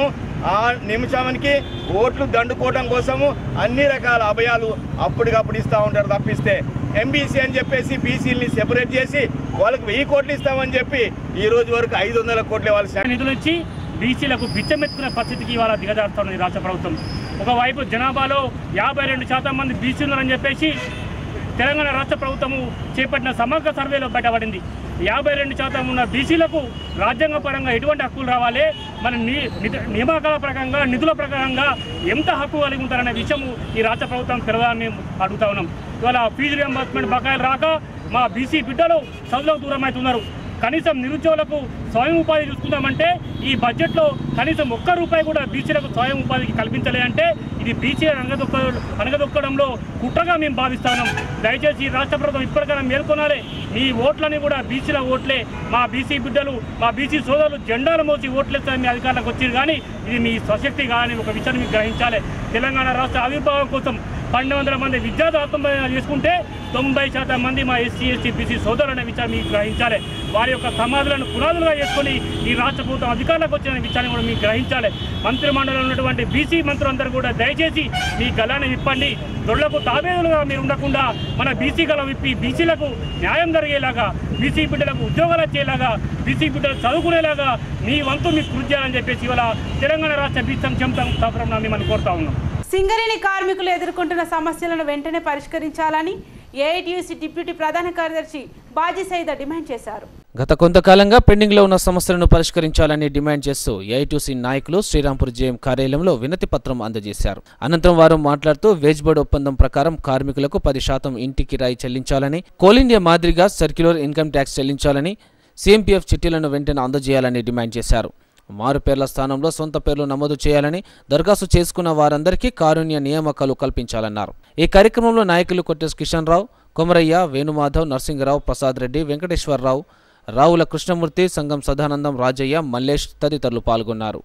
[SPEAKER 17] ఆ నిమిషానికి ఓట్లు దండుకోవడం కోసము అన్ని రకాల అభయాలు అప్పటికప్పుడు ఇస్తూ ఉంటారు తప్పిస్తే ఎంబీసీ అని చెప్పేసి బీసీలని సెపరేట్ చేసి వాళ్ళకి వెయ్యి కోట్లు ఇస్తామని చెప్పి ఈ రోజు వరకు ఐదు వందల కోట్ల వాళ్ళు
[SPEAKER 18] నిధులు ఇచ్చి బీసీలకు బిచ్చమెత్తుకునే పరిస్థితికి ఇవాళ దిగజారుతోంది రాష్ట్ర ప్రభుత్వం ఒకవైపు జనాభాలో యాభై రెండు శాతం మంది బీసీలు ఉన్నారని చెప్పేసి తెలంగాణ రాష్ట్ర ప్రభుత్వము చేపట్టిన సమగ్ర సర్వేలో బయటపడింది యాభై రెండు శాతం ఉన్న బీసీలకు రాజ్యాంగ పరంగా ఎటువంటి హక్కులు రావాలి మన నీ నిధ- నియామకాల ప్రకారంగా నిధుల ప్రకారంగా ఎంత హక్కు కలిగి ఉంటారనే విషయము ఈ రాష్ట్ర ప్రభుత్వం తెలవాలని మేము అడుగుతా ఉన్నాం ఇవాళ ఫీజు రియంబర్స్మెంట్ బకాయిలు రాక మా బీసీ బిడ్డలు చదువులకు దూరం అవుతున్నారు కనీసం నిరుద్యోగులకు స్వయం ఉపాధి చూసుకుందామంటే ఈ బడ్జెట్లో కనీసం ఒక్క రూపాయి కూడా బీసీలకు స్వయం ఉపాధికి కల్పించలే అంటే ఇది బీసీ అనగదొక్క అనగదొక్కడంలో కుట్రగా మేము భావిస్తాను దయచేసి ఈ రాష్ట్ర ప్రభుత్వం ఇప్పటికైనా మేల్కొనాలి మీ ఓట్లని కూడా బీసీల ఓట్లే మా బీసీ బిడ్డలు మా బీసీ సోదరులు జెండాలు మోసి ఓట్లేస్తే మీ అధికారులకు వచ్చింది కానీ ఇది మీ స్వశక్తి కాదని ఒక విషయాన్ని మీకు గ్రహించాలి తెలంగాణ రాష్ట్ర ఆవిర్భావం కోసం పన్నెండు వందల మంది విద్యార్థులు ఆత్మహత్య చేసుకుంటే తొంభై శాతం మంది మా ఎస్సీ ఎస్టీ బీసీ సోదరులు అనే విషయాన్ని మీకు గ్రహించాలి వారి యొక్క సమాధులను పునాదులుగా చేసుకొని ఈ రాష్ట్ర ప్రభుత్వం అధికారులకు వచ్చిన విషయాన్ని కూడా మీకు గ్రహించాలి మంత్రి మండలిలో ఉన్నటువంటి బీసీ మంత్రులందరూ కూడా దయచేసి మీ గలాన్ని విప్పండి దొళ్లకు తాబేదులుగా మీరు ఉండకుండా మన బీసీ గల విప్పి బీసీలకు న్యాయం జరిగేలాగా బీసీ బిడ్డలకు ఉద్యోగాలు వచ్చేలాగా బీసీ బిడ్డలు చదువుకునేలాగా మీ వంతు మీకు కృషి చేయాలని చెప్పేసి ఇవాళ తెలంగాణ రాష్ట్ర బీసీ సంక్షేమ తరఫున మిమ్మల్ని కోరుతా ఉన్నాం
[SPEAKER 1] సింగరేణి కార్మికులు ఎదుర్కొంటున్న సమస్యలను వెంటనే పరిష్కరించాలని ఏఐటీయూసీ డిప్యూటీ ప్రధాన కార్యదర్శి బాజీ సైద డిమాండ్ చేశారు
[SPEAKER 2] గత కొంతకాలంగా పెండింగ్లో ఉన్న సమస్యలను పరిష్కరించాలని డిమాండ్ చేస్తూ ఏఐటీసీ నాయకులు శ్రీరాంపూర్ జేఎం కార్యాలయంలో వినతి పత్రం అందజేశారు అనంతరం వారు మాట్లాడుతూ వేజ్ బోర్డు ఒప్పందం ప్రకారం కార్మికులకు పది శాతం ఇంటి కిరాయి చెల్లించాలని కోల్ ఇండియా మాదిరిగా సర్క్యులర్ ఇన్కమ్ ట్యాక్స్ చెల్లించాలని సీఎంపీఎఫ్ చిట్టీలను వెంటనే అందజేయాలని డిమాండ్ చేశారు మారు పేర్ల స్థానంలో సొంత పేర్లు నమోదు చేయాలని దరఖాస్తు చేసుకున్న వారందరికీ కారుణ్య నియామకాలు కల్పించాలన్నారు ఈ కార్యక్రమంలో నాయకులు కొట్టేస్ కిషన్ రావు కొమరయ్య వేణుమాధవ్ నరసింగరావు ప్రసాద్ రెడ్డి వెంకటేశ్వరరావు రావుల కృష్ణమూర్తి సంగం సదానందం రాజయ్య మల్లేష్ తదితరులు పాల్గొన్నారు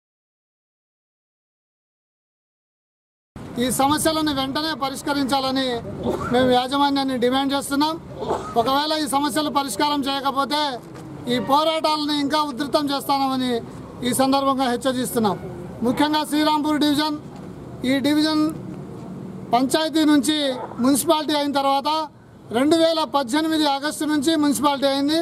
[SPEAKER 19] ఈ సమస్యలను వెంటనే పరిష్కరించాలని మేము యాజమాన్యాన్ని డిమాండ్ చేస్తున్నాం ఒకవేళ ఈ సమస్యలు పరిష్కారం చేయకపోతే ఈ పోరాటాలను ఇంకా ఉధృతం చేస్తామని ఈ సందర్భంగా హెచ్చరిస్తున్నాం ముఖ్యంగా శ్రీరాంపూర్ డివిజన్ ఈ డివిజన్ పంచాయతీ నుంచి మున్సిపాలిటీ అయిన తర్వాత రెండు వేల పద్దెనిమిది ఆగస్టు నుంచి మున్సిపాలిటీ అయింది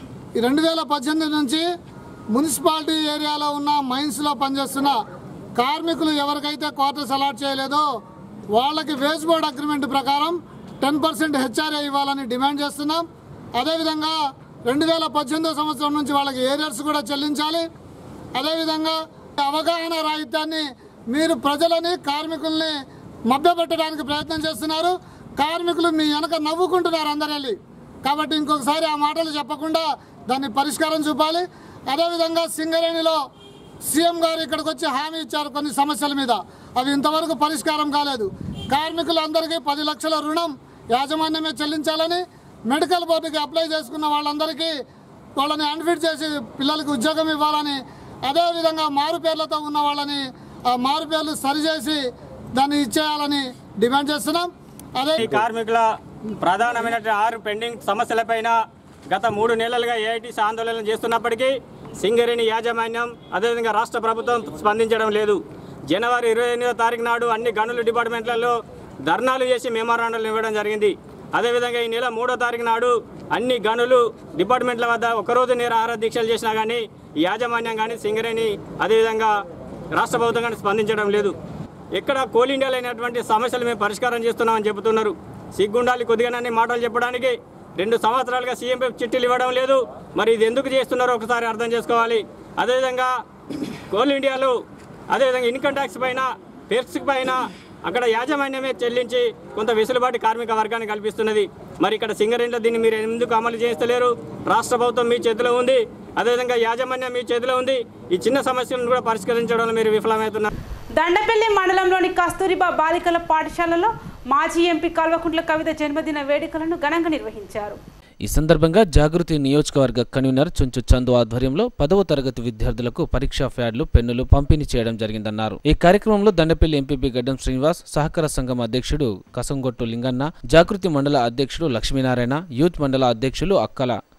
[SPEAKER 19] ఈ రెండు వేల పద్దెనిమిది నుంచి మున్సిపాలిటీ ఏరియాలో ఉన్న మైన్స్లో పనిచేస్తున్న కార్మికులు ఎవరికైతే క్వార్టర్స్ అలాట్ చేయలేదో వాళ్ళకి వేజ్ బోర్డ్ అగ్రిమెంట్ ప్రకారం టెన్ పర్సెంట్ హెచ్ఆర్ఏ ఇవ్వాలని డిమాండ్ చేస్తున్నాం అదేవిధంగా రెండు వేల పద్దెనిమిదో సంవత్సరం నుంచి వాళ్ళకి ఏరియర్స్ కూడా చెల్లించాలి అదేవిధంగా అవగాహన రాహిత్యాన్ని మీరు ప్రజలని కార్మికుల్ని మభ్యపెట్టడానికి ప్రయత్నం చేస్తున్నారు కార్మికులు మీ వెనక నవ్వుకుంటున్నారు అందరు వెళ్ళి కాబట్టి ఇంకొకసారి ఆ మాటలు చెప్పకుండా దాన్ని పరిష్కారం చూపాలి అదేవిధంగా సింగరేణిలో సీఎం గారు ఇక్కడికి వచ్చి హామీ ఇచ్చారు కొన్ని సమస్యల మీద అవి ఇంతవరకు పరిష్కారం కాలేదు కార్మికులందరికీ పది లక్షల రుణం యాజమాన్యమే చెల్లించాలని మెడికల్ బోర్డుకి అప్లై చేసుకున్న వాళ్ళందరికీ వాళ్ళని అన్ఫిట్ చేసి పిల్లలకి ఉద్యోగం ఇవ్వాలని అదేవిధంగా మారు పేర్లతో ఉన్న వాళ్ళని ఆ మారు పేర్లు సరిచేసి దాన్ని ఇచ్చేయాలని డిమాండ్ చేస్తున్నాం అదే
[SPEAKER 20] ఈ కార్మికుల ప్రధానమైన ఆరు పెండింగ్ సమస్యలపైన గత మూడు నెలలుగా ఏఐటీసీ ఆందోళన చేస్తున్నప్పటికీ సింగరేణి యాజమాన్యం అదేవిధంగా రాష్ట్ర ప్రభుత్వం స్పందించడం లేదు జనవరి ఇరవై ఎనిమిదో తారీఖు నాడు అన్ని గనుల డిపార్ట్మెంట్లలో ధర్నాలు చేసి మెమోరాండాలు ఇవ్వడం జరిగింది అదేవిధంగా ఈ నెల మూడో తారీఖు నాడు అన్ని గనులు డిపార్ట్మెంట్ల వద్ద ఒకరోజు నిరాహార దీక్షలు చేసినా కానీ ఈ యాజమాన్యం కానీ సింగరేణి అదేవిధంగా రాష్ట్ర ప్రభుత్వం కానీ స్పందించడం లేదు ఎక్కడ కోల్ ఇండియాలో అయినటువంటి సమస్యలు మేము పరిష్కారం చేస్తున్నామని చెబుతున్నారు సిగ్గుండాలి కొద్దిగానని మాటలు చెప్పడానికి రెండు సంవత్సరాలుగా సీఎంపీ చిట్టీలు ఇవ్వడం లేదు మరి ఇది ఎందుకు చేస్తున్నారో ఒకసారి అర్థం చేసుకోవాలి అదేవిధంగా కోల్ ఇండియాలో అదేవిధంగా ఇన్కమ్ ట్యాక్స్ పైన పెర్క్స్ పైన అక్కడ యాజమాన్యమే చెల్లించి కొంత వెసులుబాటు కార్మిక వర్గాన్ని కల్పిస్తున్నది మరి ఇక్కడ సింగరేణిలో దీన్ని మీరు ఎందుకు అమలు చేస్తలేరు రాష్ట్ర ప్రభుత్వం మీ చేతిలో ఉంది అదేవిధంగా యాజమాన్యం మీ చేతిలో ఉంది ఈ చిన్న సమస్యలను కూడా పరిష్కరించడంలో మీరు విఫలమవుతున్నారు
[SPEAKER 1] దండపల్లి మండలంలోని కస్తూరిబా బాలికల పాఠశాలలో మాజీ ఎంపీ కల్వకుంట్ల కవిత జన్మదిన వేడుకలను ఘనంగా నిర్వహించారు
[SPEAKER 2] ఈ సందర్భంగా జాగృతి నియోజకవర్గ కన్వీనర్ చుంచు చందు ఆధ్వర్యంలో పదవ తరగతి విద్యార్థులకు పరీక్షా ప్యాడ్లు పెన్నులు పంపిణీ చేయడం జరిగిందన్నారు ఈ కార్యక్రమంలో దండపల్లి ఎంపీపీ గడ్డం శ్రీనివాస్ సహకార సంఘం అధ్యక్షుడు కసంగొట్టు లింగన్న జాగృతి మండల అధ్యక్షుడు లక్ష్మీనారాయణ యూత్ మండల అధ్యక్షులు అక్కల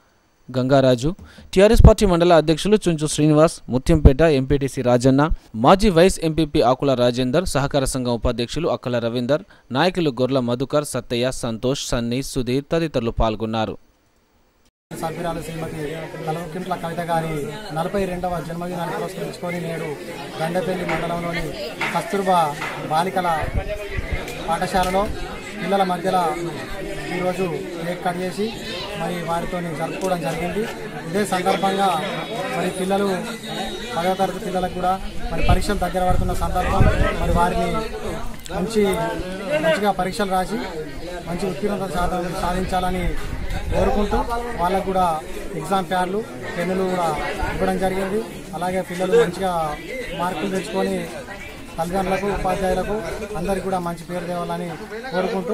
[SPEAKER 2] గంగారాజు టీఆర్ఎస్ పార్టీ మండల అధ్యక్షులు చుంచు శ్రీనివాస్ ముత్యంపేట ఎంపీటీసీ రాజన్న మాజీ వైస్ ఎంపీపీ ఆకుల రాజేందర్ సహకార సంఘం ఉపాధ్యక్షులు అక్కల రవీందర్ నాయకులు గొర్ల మధుకర్ సత్తయ్య సంతోష్ సన్నీ సుధీర్ తదితరులు పాల్గొన్నారు
[SPEAKER 21] సభ్యురాలు శ్రీమతి కలవకింట్ల కవిత గారి నలభై రెండవ జన్మదినాన్ని పురస్కరించుకొని నేడు గండపల్లి మండలంలోని కస్తూర్బా బాలికల పాఠశాలలో పిల్లల మధ్యలో ఈరోజు కేక్ కట్ చేసి మరి వారితో జరుపుకోవడం జరిగింది ఇదే సందర్భంగా మరి పిల్లలు పదవ తరగతి పిల్లలకు కూడా మరి పరీక్షలు దగ్గర పడుతున్న సందర్భం మరి వారిని మంచి మంచిగా పరీక్షలు రాసి మంచి ఉత్తీర్ణత శాతం సాధించాలని కోరుకుంటూ వాళ్ళకు కూడా ఎగ్జామ్ ప్యాడ్లు పెన్నులు కూడా ఇవ్వడం జరిగింది అలాగే పిల్లలు మంచిగా మార్కులు తెచ్చుకొని తల్లిదండ్రులకు ఉపాధ్యాయులకు అందరికీ కూడా మంచి పేరు తేవాలని కోరుకుంటూ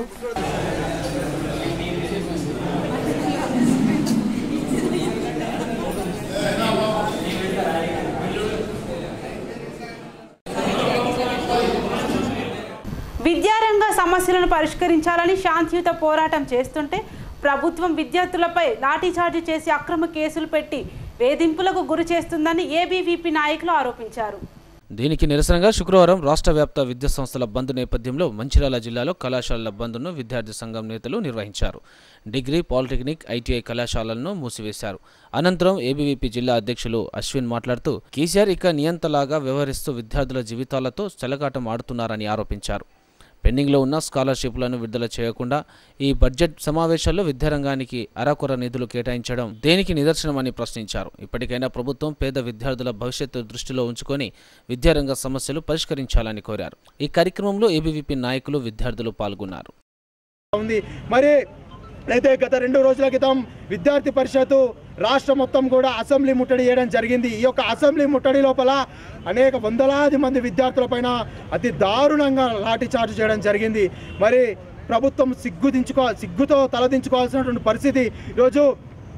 [SPEAKER 1] విద్యారంగ సమస్యలను పరిష్కరించాలని శాంతియుత పోరాటం చేస్తుంటే ప్రభుత్వం విద్యార్థులపై లాఠీచార్జి చేసి అక్రమ కేసులు పెట్టి వేధింపులకు గురి చేస్తుందని ఏబీవీపీ నాయకులు ఆరోపించారు
[SPEAKER 2] దీనికి నిరసనగా శుక్రవారం రాష్ట్ర వ్యాప్త విద్యా సంస్థల బంద్ నేపథ్యంలో మంచిర్యాల జిల్లాలో కళాశాలల బంద్ను విద్యార్థి సంఘం నేతలు నిర్వహించారు డిగ్రీ పాలిటెక్నిక్ ఐటీఐ కళాశాలలను మూసివేశారు అనంతరం ఏబీవీపీ జిల్లా అధ్యక్షులు అశ్విన్ మాట్లాడుతూ కేసీఆర్ ఇక నియంతలాగా వ్యవహరిస్తూ విద్యార్థుల జీవితాలతో చెలగాటం ఆడుతున్నారని ఆరోపించారు పెండింగ్లో ఉన్న స్కాలర్షిప్లను విడుదల చేయకుండా ఈ బడ్జెట్ సమావేశాల్లో విద్యారంగానికి అరాకొర నిధులు కేటాయించడం దేనికి నిదర్శనమని ప్రశ్నించారు ఇప్పటికైనా ప్రభుత్వం పేద విద్యార్థుల భవిష్యత్తు దృష్టిలో ఉంచుకొని విద్యారంగ సమస్యలు పరిష్కరించాలని కోరారు ఈ కార్యక్రమంలో ఏబీవీపీ నాయకులు విద్యార్థులు పాల్గొన్నారు
[SPEAKER 22] ఉంది మరి అయితే గత రెండు రోజుల క్రితం విద్యార్థి పరిషత్తు రాష్ట్ర మొత్తం కూడా అసెంబ్లీ ముట్టడి చేయడం జరిగింది ఈ యొక్క అసెంబ్లీ ముట్టడి లోపల అనేక వందలాది మంది విద్యార్థులపైన అతి దారుణంగా లాఠీ చార్జ్ చేయడం జరిగింది మరి ప్రభుత్వం సిగ్గు దించుకో సిగ్గుతో తలదించుకోవాల్సినటువంటి పరిస్థితి ఈరోజు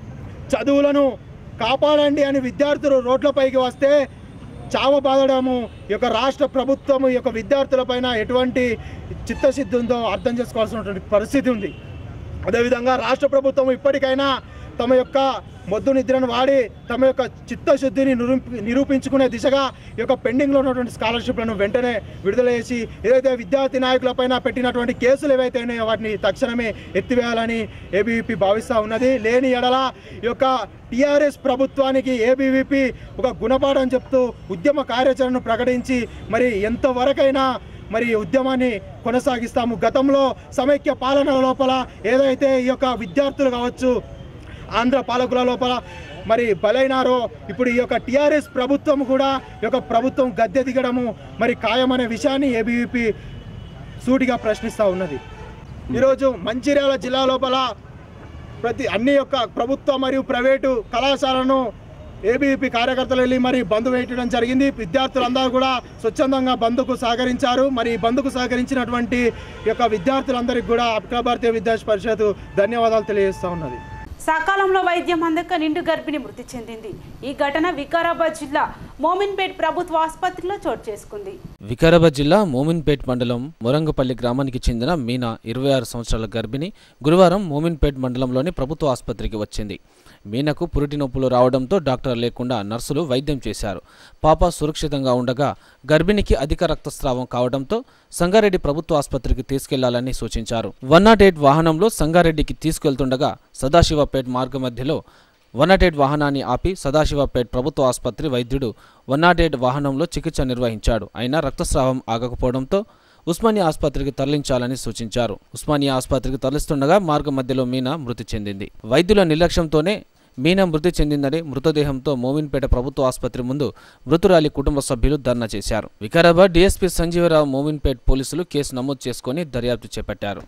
[SPEAKER 22] చదువులను కాపాడండి అని విద్యార్థులు రోడ్లపైకి వస్తే చావ బాధడము ఈ యొక్క రాష్ట్ర ప్రభుత్వం ఈ యొక్క విద్యార్థులపైన ఎటువంటి చిత్తశుద్ధి ఉందో అర్థం చేసుకోవాల్సినటువంటి పరిస్థితి ఉంది అదేవిధంగా రాష్ట్ర ప్రభుత్వం ఇప్పటికైనా తమ యొక్క మొద్దు నిద్రను వాడి తమ యొక్క చిత్తశుద్ధిని నిరూపి నిరూపించుకునే దిశగా ఈ యొక్క పెండింగ్లో ఉన్నటువంటి స్కాలర్షిప్లను వెంటనే విడుదల చేసి ఏదైతే విద్యార్థి నాయకులపైన పెట్టినటువంటి కేసులు ఏవైతే ఉన్నాయో వాటిని తక్షణమే ఎత్తివేయాలని ఏబీవీపీ భావిస్తూ ఉన్నది లేని ఎడల ఈ యొక్క టీఆర్ఎస్ ప్రభుత్వానికి ఏబీవీపీ ఒక గుణపాఠం చెప్తూ ఉద్యమ కార్యాచరణను ప్రకటించి మరి ఎంతవరకైనా మరి ఈ ఉద్యమాన్ని కొనసాగిస్తాము గతంలో సమైక్య పాలన లోపల ఏదైతే ఈ యొక్క విద్యార్థులు కావచ్చు ఆంధ్ర పాలకుల లోపల మరి బలైనారో ఇప్పుడు ఈ యొక్క టీఆర్ఎస్ ప్రభుత్వం కూడా ఈ యొక్క ప్రభుత్వం గద్దె దిగడము మరి ఖాయమనే విషయాన్ని ఏబీవీపీ సూటిగా ప్రశ్నిస్తూ ఉన్నది ఈరోజు మంచిర్యాల జిల్లా లోపల ప్రతి అన్ని యొక్క ప్రభుత్వ మరియు ప్రైవేటు కళాశాలను ఏబీవీపీ కార్యకర్తలు వెళ్ళి మరి బంద్ వేయటం జరిగింది విద్యార్థులందరూ కూడా స్వచ్ఛందంగా బంద్కు సహకరించారు మరి ఈ బంద్కు సహకరించినటువంటి ఈ యొక్క విద్యార్థులందరికీ కూడా అఖిల భారతీయ విద్యార్థి పరిషత్ ధన్యవాదాలు తెలియజేస్తూ ఉన్నది
[SPEAKER 1] సకాలంలో వైద్యం అందక నిండు గర్భిణి మృతి చెందింది ఈ ఘటన వికారాబాద్ జిల్లా మోమిన్పేట్ ప్రభుత్వ ఆసుపత్రిలో చోటు చేసుకుంది
[SPEAKER 2] వికారాబాద్ జిల్లా మోమిన్పేట్ మండలం మొరంగపల్లి గ్రామానికి చెందిన మీనా ఇరవై ఆరు సంవత్సరాల గర్భిణి గురువారం మోమిన్పేట్ మండలంలోని ప్రభుత్వ ఆసుపత్రికి వచ్చింది మీనకు పురిటి నొప్పులు రావడంతో డాక్టర్ లేకుండా నర్సులు వైద్యం చేశారు పాప సురక్షితంగా ఉండగా గర్భిణికి అధిక రక్తస్రావం కావడంతో సంగారెడ్డి ప్రభుత్వ ఆసుపత్రికి తీసుకెళ్లాలని సూచించారు వన్ నాట్ ఎయిట్ వాహనంలో సంగారెడ్డికి తీసుకెళ్తుండగా సదాశివపేట్ మార్గ మధ్యలో వన్ నాట్ ఎయిట్ వాహనాన్ని ఆపి సదాశివపేట్ ప్రభుత్వ ఆసుపత్రి వైద్యుడు వన్ నాట్ ఎయిట్ వాహనంలో చికిత్స నిర్వహించాడు అయినా రక్తస్రావం ఆగకపోవడంతో ఉస్మానియా ఆసుపత్రికి తరలించాలని సూచించారు ఉస్మానియా ఆసుపత్రికి తరలిస్తుండగా మార్గ మధ్యలో మీనా మృతి చెందింది వైద్యుల నిర్లక్ష్యంతోనే మీనా మృతి చెందిందని మృతదేహంతో మోమిన్పేట ప్రభుత్వ ఆసుపత్రి ముందు మృతురాలి కుటుంబ సభ్యులు ధర్నా చేశారు వికారాబాద్ డీఎస్పీ సంజీవరావు మోమిన్పేట్ పోలీసులు కేసు నమోదు చేసుకుని దర్యాప్తు చేపట్టారు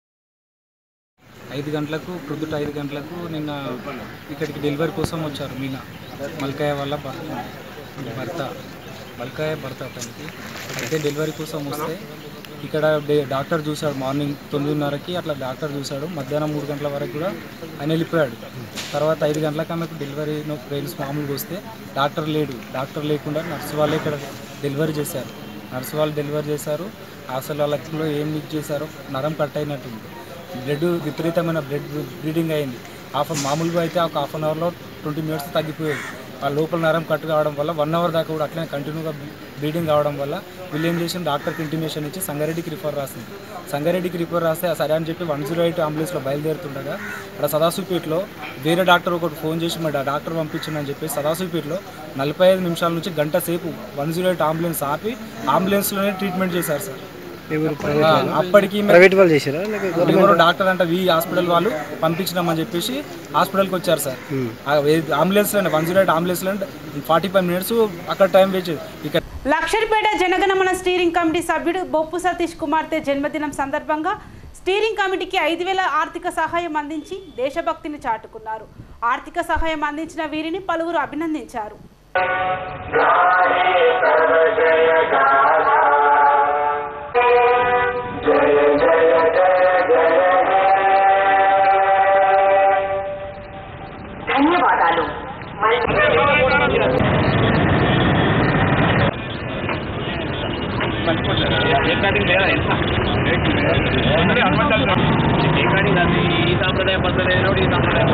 [SPEAKER 23] ఐదు గంటలకు ప్రొద్దుట ఐదు గంటలకు నిన్న ఇక్కడికి డెలివరీ కోసం వచ్చారు మీనా మల్కాయ వాళ్ళ భర్త భర్త మల్కాయ భర్త అతనికి అయితే డెలివరీ కోసం వస్తే ఇక్కడ డే- డాక్టర్ చూశాడు మార్నింగ్ తొమ్మిదిన్నరకి అట్లా డాక్టర్ చూశాడు మధ్యాహ్నం మూడు గంటల వరకు కూడా ఆయన వెళ్ళిపోయాడు తర్వాత ఐదు గంటలకు ఆమెకు డెలివరీ పెయిన్స్ మామూలుగా వస్తే డాక్టర్ లేడు డాక్టర్ లేకుండా నర్సు వాళ్ళే ఇక్కడ డెలివరీ చేశారు నర్సు వాళ్ళు డెలివరీ చేశారు అసలు వాళ్ళలో ఏం మిక్స్ చేశారో నరం కట్ అయినట్టుంది బ్లడ్ విపరీతమైన బ్లడ్ బ్లీడింగ్ అయింది హాఫ్ మామూలుగా అయితే ఒక హాఫ్ అన్ అవర్లో ట్వంటీ మినిట్స్ తగ్గిపోయేది ఆ లోపల నరం కట్టు కావడం వల్ల వన్ అవర్ దాకా కూడా అట్లనే కంటిన్యూగా బ్లీడింగ్ కావడం వల్ల వీళ్ళు ఏం చేసిన డాక్టర్కి ఇంటిమేషన్ ఇచ్చి సంగారెడ్డికి రిఫర్ రాసింది సంగారెడ్డికి రిఫర్ రాస్తే సరే అని చెప్పి వన్ జీరో ఎయిట్ అంబులెన్స్లో బయలుదేరుతుండగా అక్కడ సదాశివపేటలో వేరే డాక్టర్ ఒకటి ఫోన్ చేసి మరి ఆ డాక్టర్ పంపించిందని చెప్పి సదాశివపేటలో నలభై ఐదు నిమిషాల నుంచి గంట సేపు వన్ జీరో ఎయిట్ అంబులెన్స్ ఆపి అంబులెన్స్లోనే ట్రీట్మెంట్ చేశారు సార్ ఆ, అప్పటికి మేము-
[SPEAKER 3] ప్రైవేట్ వాళ్ళు చేశారా లేక
[SPEAKER 23] ఎవరో డాక్టర్ అంటే వి హాస్పిటల్ వాళ్ళు పంపించినామని చెప్పేసి హాస్పిటల్కి వచ్చారు సార్ అంబులెన్స్లో వన్ జీరో ఎయిట్ అంబులెన్స్లో ఫార్టీ ఫైవ్ మినిట్స్ అక్కడ టైం వేస్ట్ ఇక్కడ
[SPEAKER 1] లక్షడిపేట జనగణమన స్టీరింగ్ కమిటీ సభ్యుడు బొప్పు సతీష్ కుమార్తె జన్మదినం సందర్భంగా స్టీరింగ్ కమిటీకి ఐదు వేల ఆర్థిక సహాయం అందించి దేశభక్తిని చాటుకున్నారు ఆర్థిక సహాయం అందించిన వీరిని పలువురు అభినందించారు
[SPEAKER 4] ధన్యవాదాలు
[SPEAKER 20] ఈ సాంప్రదాయ పద్ధతి ఈ సాంప్రదాయ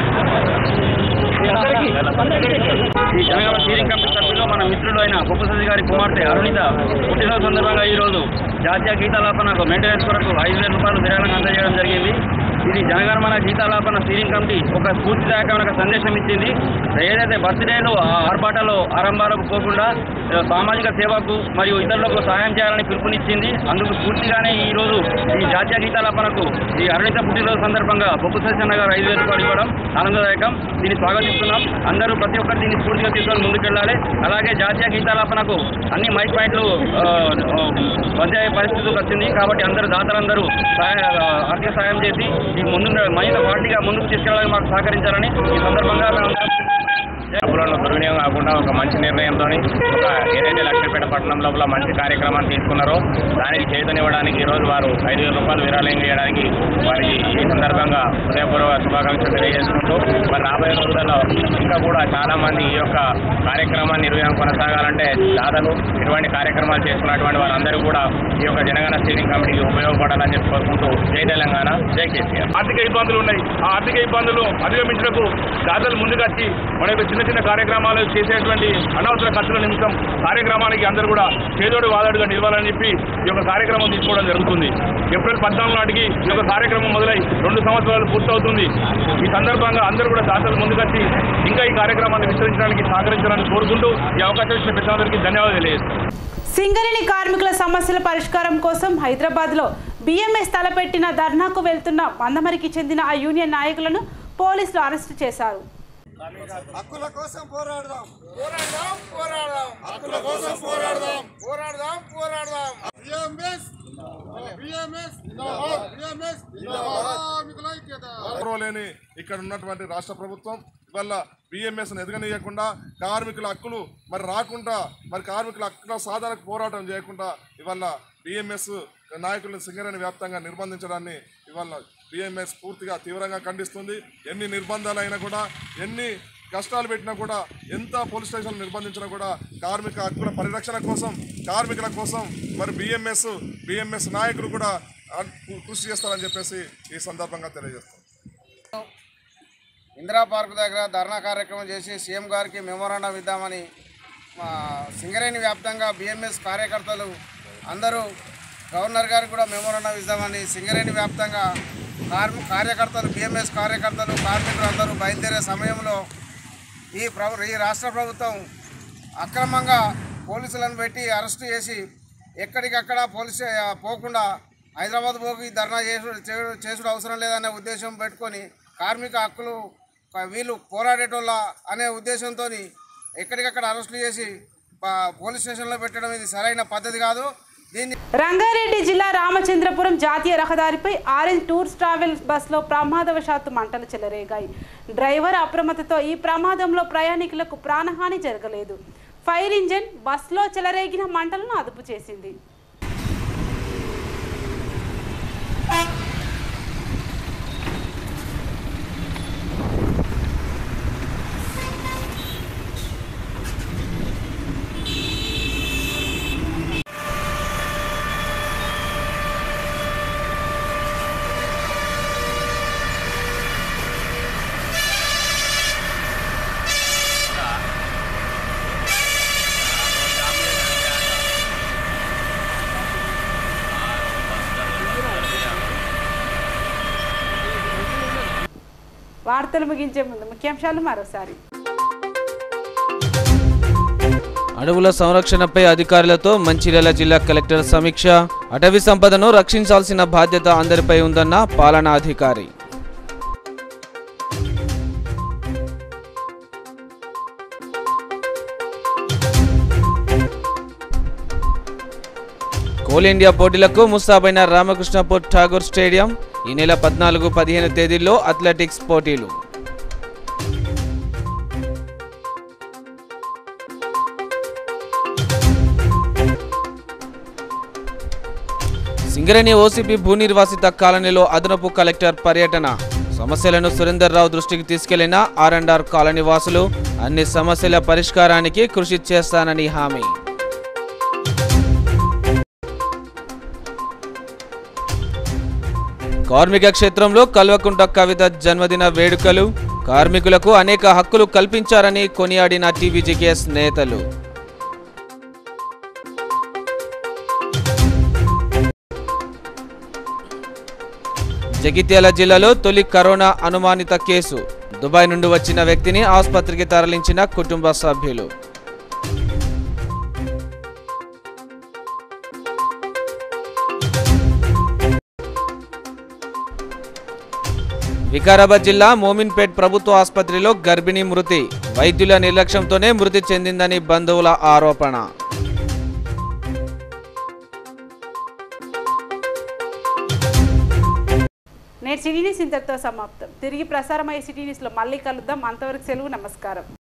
[SPEAKER 20] ఈ జనగామ స్టీరింగ్ కమిటీ సభ్యులు మన మిత్రుడు అయిన గొప్పసతి గారి కుమార్తె అరుణిత పుట్టినరోజు సందర్భంగా ఈ రోజు జాతీయ గీతాలాపనకు మెయింటెనెన్స్ కొరకు ఐదు వేల రూపాయలు విరాళంగా అందజేయడం జరిగింది ఇది జనగణమన గీతాలాపన స్టీరింగ్ కమిటీ ఒక స్ఫూర్తిదాయకమైన ఒక సందేశం ఇచ్చింది ఏదైతే బర్త్డేలు ఆ ఆర్భాటాలు ఆరంభాలకు పోకుండా ఆ, సామాజిక సేవకు మరియు ఇతరులకు సహాయం చేయాలని పిలుపునిచ్చింది అందుకు స్ఫూర్తిగానే ఈ రోజు ఈ జాతీయ గీతాలాపనకు ఈ అరుణిత పుట్టినరోజు సందర్భంగా బొగ్గు సత్యన్న గారు ఐదు వేల రూపాయలు ఇవ్వడం ఆనందదాయకం దీన్ని స్వాగతిస్తున్నాం అందరూ ప్రతి ఒక్కరు దీన్ని స్ఫూర్తిగా తీసుకొని ముందుకెళ్ళాలి అలాగే జాతీయ గీతాలాపనకు అన్ని మైక్ పాయింట్లు ఆ, ఆ, బంద్ అయ్యే పరిస్థితికి వచ్చింది కాబట్టి అందరూ దాతలందరూ సహాయ ఆ, ఆర్థిక సహాయం చేసి ఈ ముందు మహిళ పార్టీగా ముందుకు తీసుకెళ్ళడానికి మాకు సహకరించాలని ఈ సందర్భంగా మేము
[SPEAKER 5] డబ్బులను దుర్వినియోగం కాకుండా ఒక మంచి నిర్ణయంతో ఒక ఏదైతే లక్ష్మీపేట పట్టణం లోపల మంచి కార్యక్రమాన్ని తీసుకున్నారో దానికి చేతనివ్వడానికి ఈరోజు వారు ఐదు వేల రూపాయలు విరాళం చేయడానికి వారికి ఈ సందర్భంగా హృదయపూర్వక శుభాకాంక్షలు తెలియజేసుకుంటూ మరి రాబోయే రోజులలో ఇంకా కూడా చాలా మంది ఈ యొక్క కార్యక్రమాన్ని నిర్వహణ కొనసాగాలంటే దాదాపు ఇటువంటి కార్యక్రమాలు చేసుకున్నటువంటి వారందరూ కూడా ఈ యొక్క జనగణ స్టీరింగ్ కమిటీకి ఉపయోగపడాలని చెప్పి కోరుకుంటూ జై తెలంగాణ జై కేసీఆర్
[SPEAKER 14] ఆర్థిక ఇబ్బందులు ఉన్నాయి ఆ ఆర్థిక ఇబ్బందులు అధిగమించడానికి దాతలు ముందుకొచ్చి మన యొక్క చిన్న చిన్న కార్యక్రమాలు చేసేటువంటి అనవసర ఖర్చుల నిమిత్తం కార్యక్రమానికి అందరూ కూడా చేదోడు వాదోడుగా నిలవాలని చెప్పి ఈ యొక్క కార్యక్రమం తీసుకోవడం జరుగుతుంది ఏప్రిల్ పద్నాలుగు నాటికి ఈ యొక్క కార్యక్రమం మొదలై రెండు సంవత్సరాలు పూర్తవుతుంది ఈ సందర్భంగా అందరూ కూడా దాతలు ముందుకొచ్చి ఇంకా ఈ కార్యక్రమాన్ని విస్తరించడానికి సహకరించాలని కోరుకుంటూ ఈ అవకాశం ఇచ్చిన పెద్దలందరికీ ధన్యవాదాలు తెలియజేస్తాను
[SPEAKER 1] సింగరేణి కార్మికుల సమస్యల పరిష్కారం కోసం హైదరాబాద్లో బిఎంఎస్ తలపెట్టిన ధర్నాకు వెళ్తున్న మందమరికి చెందిన ఆ యూనియన్ నాయకులను పోలీసులు అరెస్టు చేశారు
[SPEAKER 24] హక్కుల కోసం పోరాడదాం పోరాడదాం పోరాడదాం హక్కుల కోసం పోరాడదాం పోరాడదాం పోరాడదాం బిఎంఎస్ బిఎంఎస్ బిఎంఎస్ కార్మికుల ఐక్యత
[SPEAKER 25] లేని ఇక్కడ ఉన్నటువంటి రాష్ట్ర ప్రభుత్వం ఇవాళ బిఎంఎస్ను ఎదగనీయకుండా కార్మికుల హక్కులు మరి రాకుండా మరి కార్మికుల హక్కుల సాధనకు పోరాటం చేయకుండా ఇవాళ బిఎంఎస్ నాయకులను సింగరేణి వ్యాప్తంగా నిర్బంధించడాన్ని ఇవాళ బిఎంఎస్ పూర్తిగా తీవ్రంగా ఖండిస్తుంది ఎన్ని నిర్బంధాలు అయినా కూడా ఎన్ని కష్టాలు పెట్టినా కూడా ఎంత పోలీస్ స్టేషన్ నిర్బంధించినా కూడా కార్మిక హక్కుల పరిరక్షణ కోసం కార్మికుల కోసం మరి బిఎంఎస్ బిఎంఎస్ నాయకులు కూడా ఆ, కృషి చేస్తారని చెప్పేసి ఈ సందర్భంగా తెలియజేస్తాం
[SPEAKER 24] ఇందిరా పార్క్ దగ్గర ధర్నా కార్యక్రమం చేసి సీఎం గారికి మెమోరాండం ఇద్దామని మా సింగరేణి వ్యాప్తంగా బిఎంఎస్ కార్యకర్తలు అందరూ గవర్నర్ గారికి కూడా మెమోరాండం ఇద్దామని సింగరేణి వ్యాప్తంగా కార్మి కార్యకర్తలు బిఎంఎస్ కార్యకర్తలు కార్మికులు అందరూ బయలుదేరే సమయంలో ఈ ప్రభు ఈ రాష్ట్ర ప్రభుత్వం అక్రమంగా పోలీసులను పెట్టి అరెస్టు చేసి ఎక్కడికక్కడ పోలీసు ఆ, పోకుండా హైదరాబాద్ పోయి ధర్నా చేసుడు చేయడు- చేసుడు అవసరం లేదనే ఉద్దేశం పెట్టుకొని కార్మిక హక్కులు క- వీళ్ళు పోరాడేటోళ్ళ అనే ఉద్దేశంతో ఎక్కడికక్కడ అరెస్టులు చేసి ప- పోలీస్ స్టేషన్లో పెట్టడం ఇది సరైన పద్ధతి కాదు దీన్ని
[SPEAKER 1] రంగారెడ్డి జిల్లా రామచంద్రపురం జాతీయ రహదారిపై ఆరెంజ్ టూర్స్ ట్రావెల్ బస్సులో ప్రమాదవశాత్తు మంటలు చెలరేగాయి డ్రైవర్ అప్రమత్తతో ఈ ప్రమాదంలో ప్రయాణికులకు ప్రాణహాని జరగలేదు ఫైర్ ఇంజన్ బస్సులో చెలరేగిన మంటలను అదుపు చేసింది వార్తలు ముగించే ముందు ముఖ్యాంశాలు మరోసారి
[SPEAKER 2] అడవుల సంరక్షణపై అధికారులతో మంచిర్యాల జిల్లా కలెక్టర్ సమీక్ష అటవీ సంపదను రక్షించాల్సిన బాధ్యత అందరిపై ఉందన్న పాలనాధికారి కోల్ ఇండియా పోటీలకు ముస్తాబైన రామకృష్ణపూర్ ఠాగూర్ స్టేడియం ఈ నెల పద్నాలుగు పదిహేను తేదీల్లో అథ్లెటిక్స్ పోటీలు సింగరేణి ఓసీపీ భూ నిర్వాసిత కాలనీలో అదనపు కలెక్టర్ పర్యటన సమస్యలను సురేందర్ రావు దృష్టికి తీసుకెళ్లిన ఆర్ అండ్ ఆర్ కాలనీ వాసులు అన్ని సమస్యల పరిష్కారానికి కృషి చేస్తానని హామీ కార్మిక క్షేత్రంలో కల్వకుంట కవిత జన్మదిన వేడుకలు కార్మికులకు అనేక హక్కులు కల్పించారని కొనియాడిన టీబీజీకేఎస్ నేతలు జగిత్యాల జిల్లాలో తొలి కరోనా అనుమానిత కేసు దుబాయ్ నుండి వచ్చిన వ్యక్తిని ఆసుపత్రికి తరలించిన కుటుంబ సభ్యులు వికారాబాద్ జిల్లా మోమిన్పేట్ ప్రభుత్వ ఆసుపత్రిలో గర్భిణీ మృతి వైద్యుల నిర్లక్ష్యంతోనే మృతి చెందిందని బంధువుల ఆరోపణ
[SPEAKER 1] నేటి సిటీ న్యూస్ ఇంతటితో సమాప్తం తిరిగి ప్రసారమయ్యే సిటీ న్యూస్లో మళ్ళీ కలుద్దాం అంతవరకు సెలవు నమస్కారం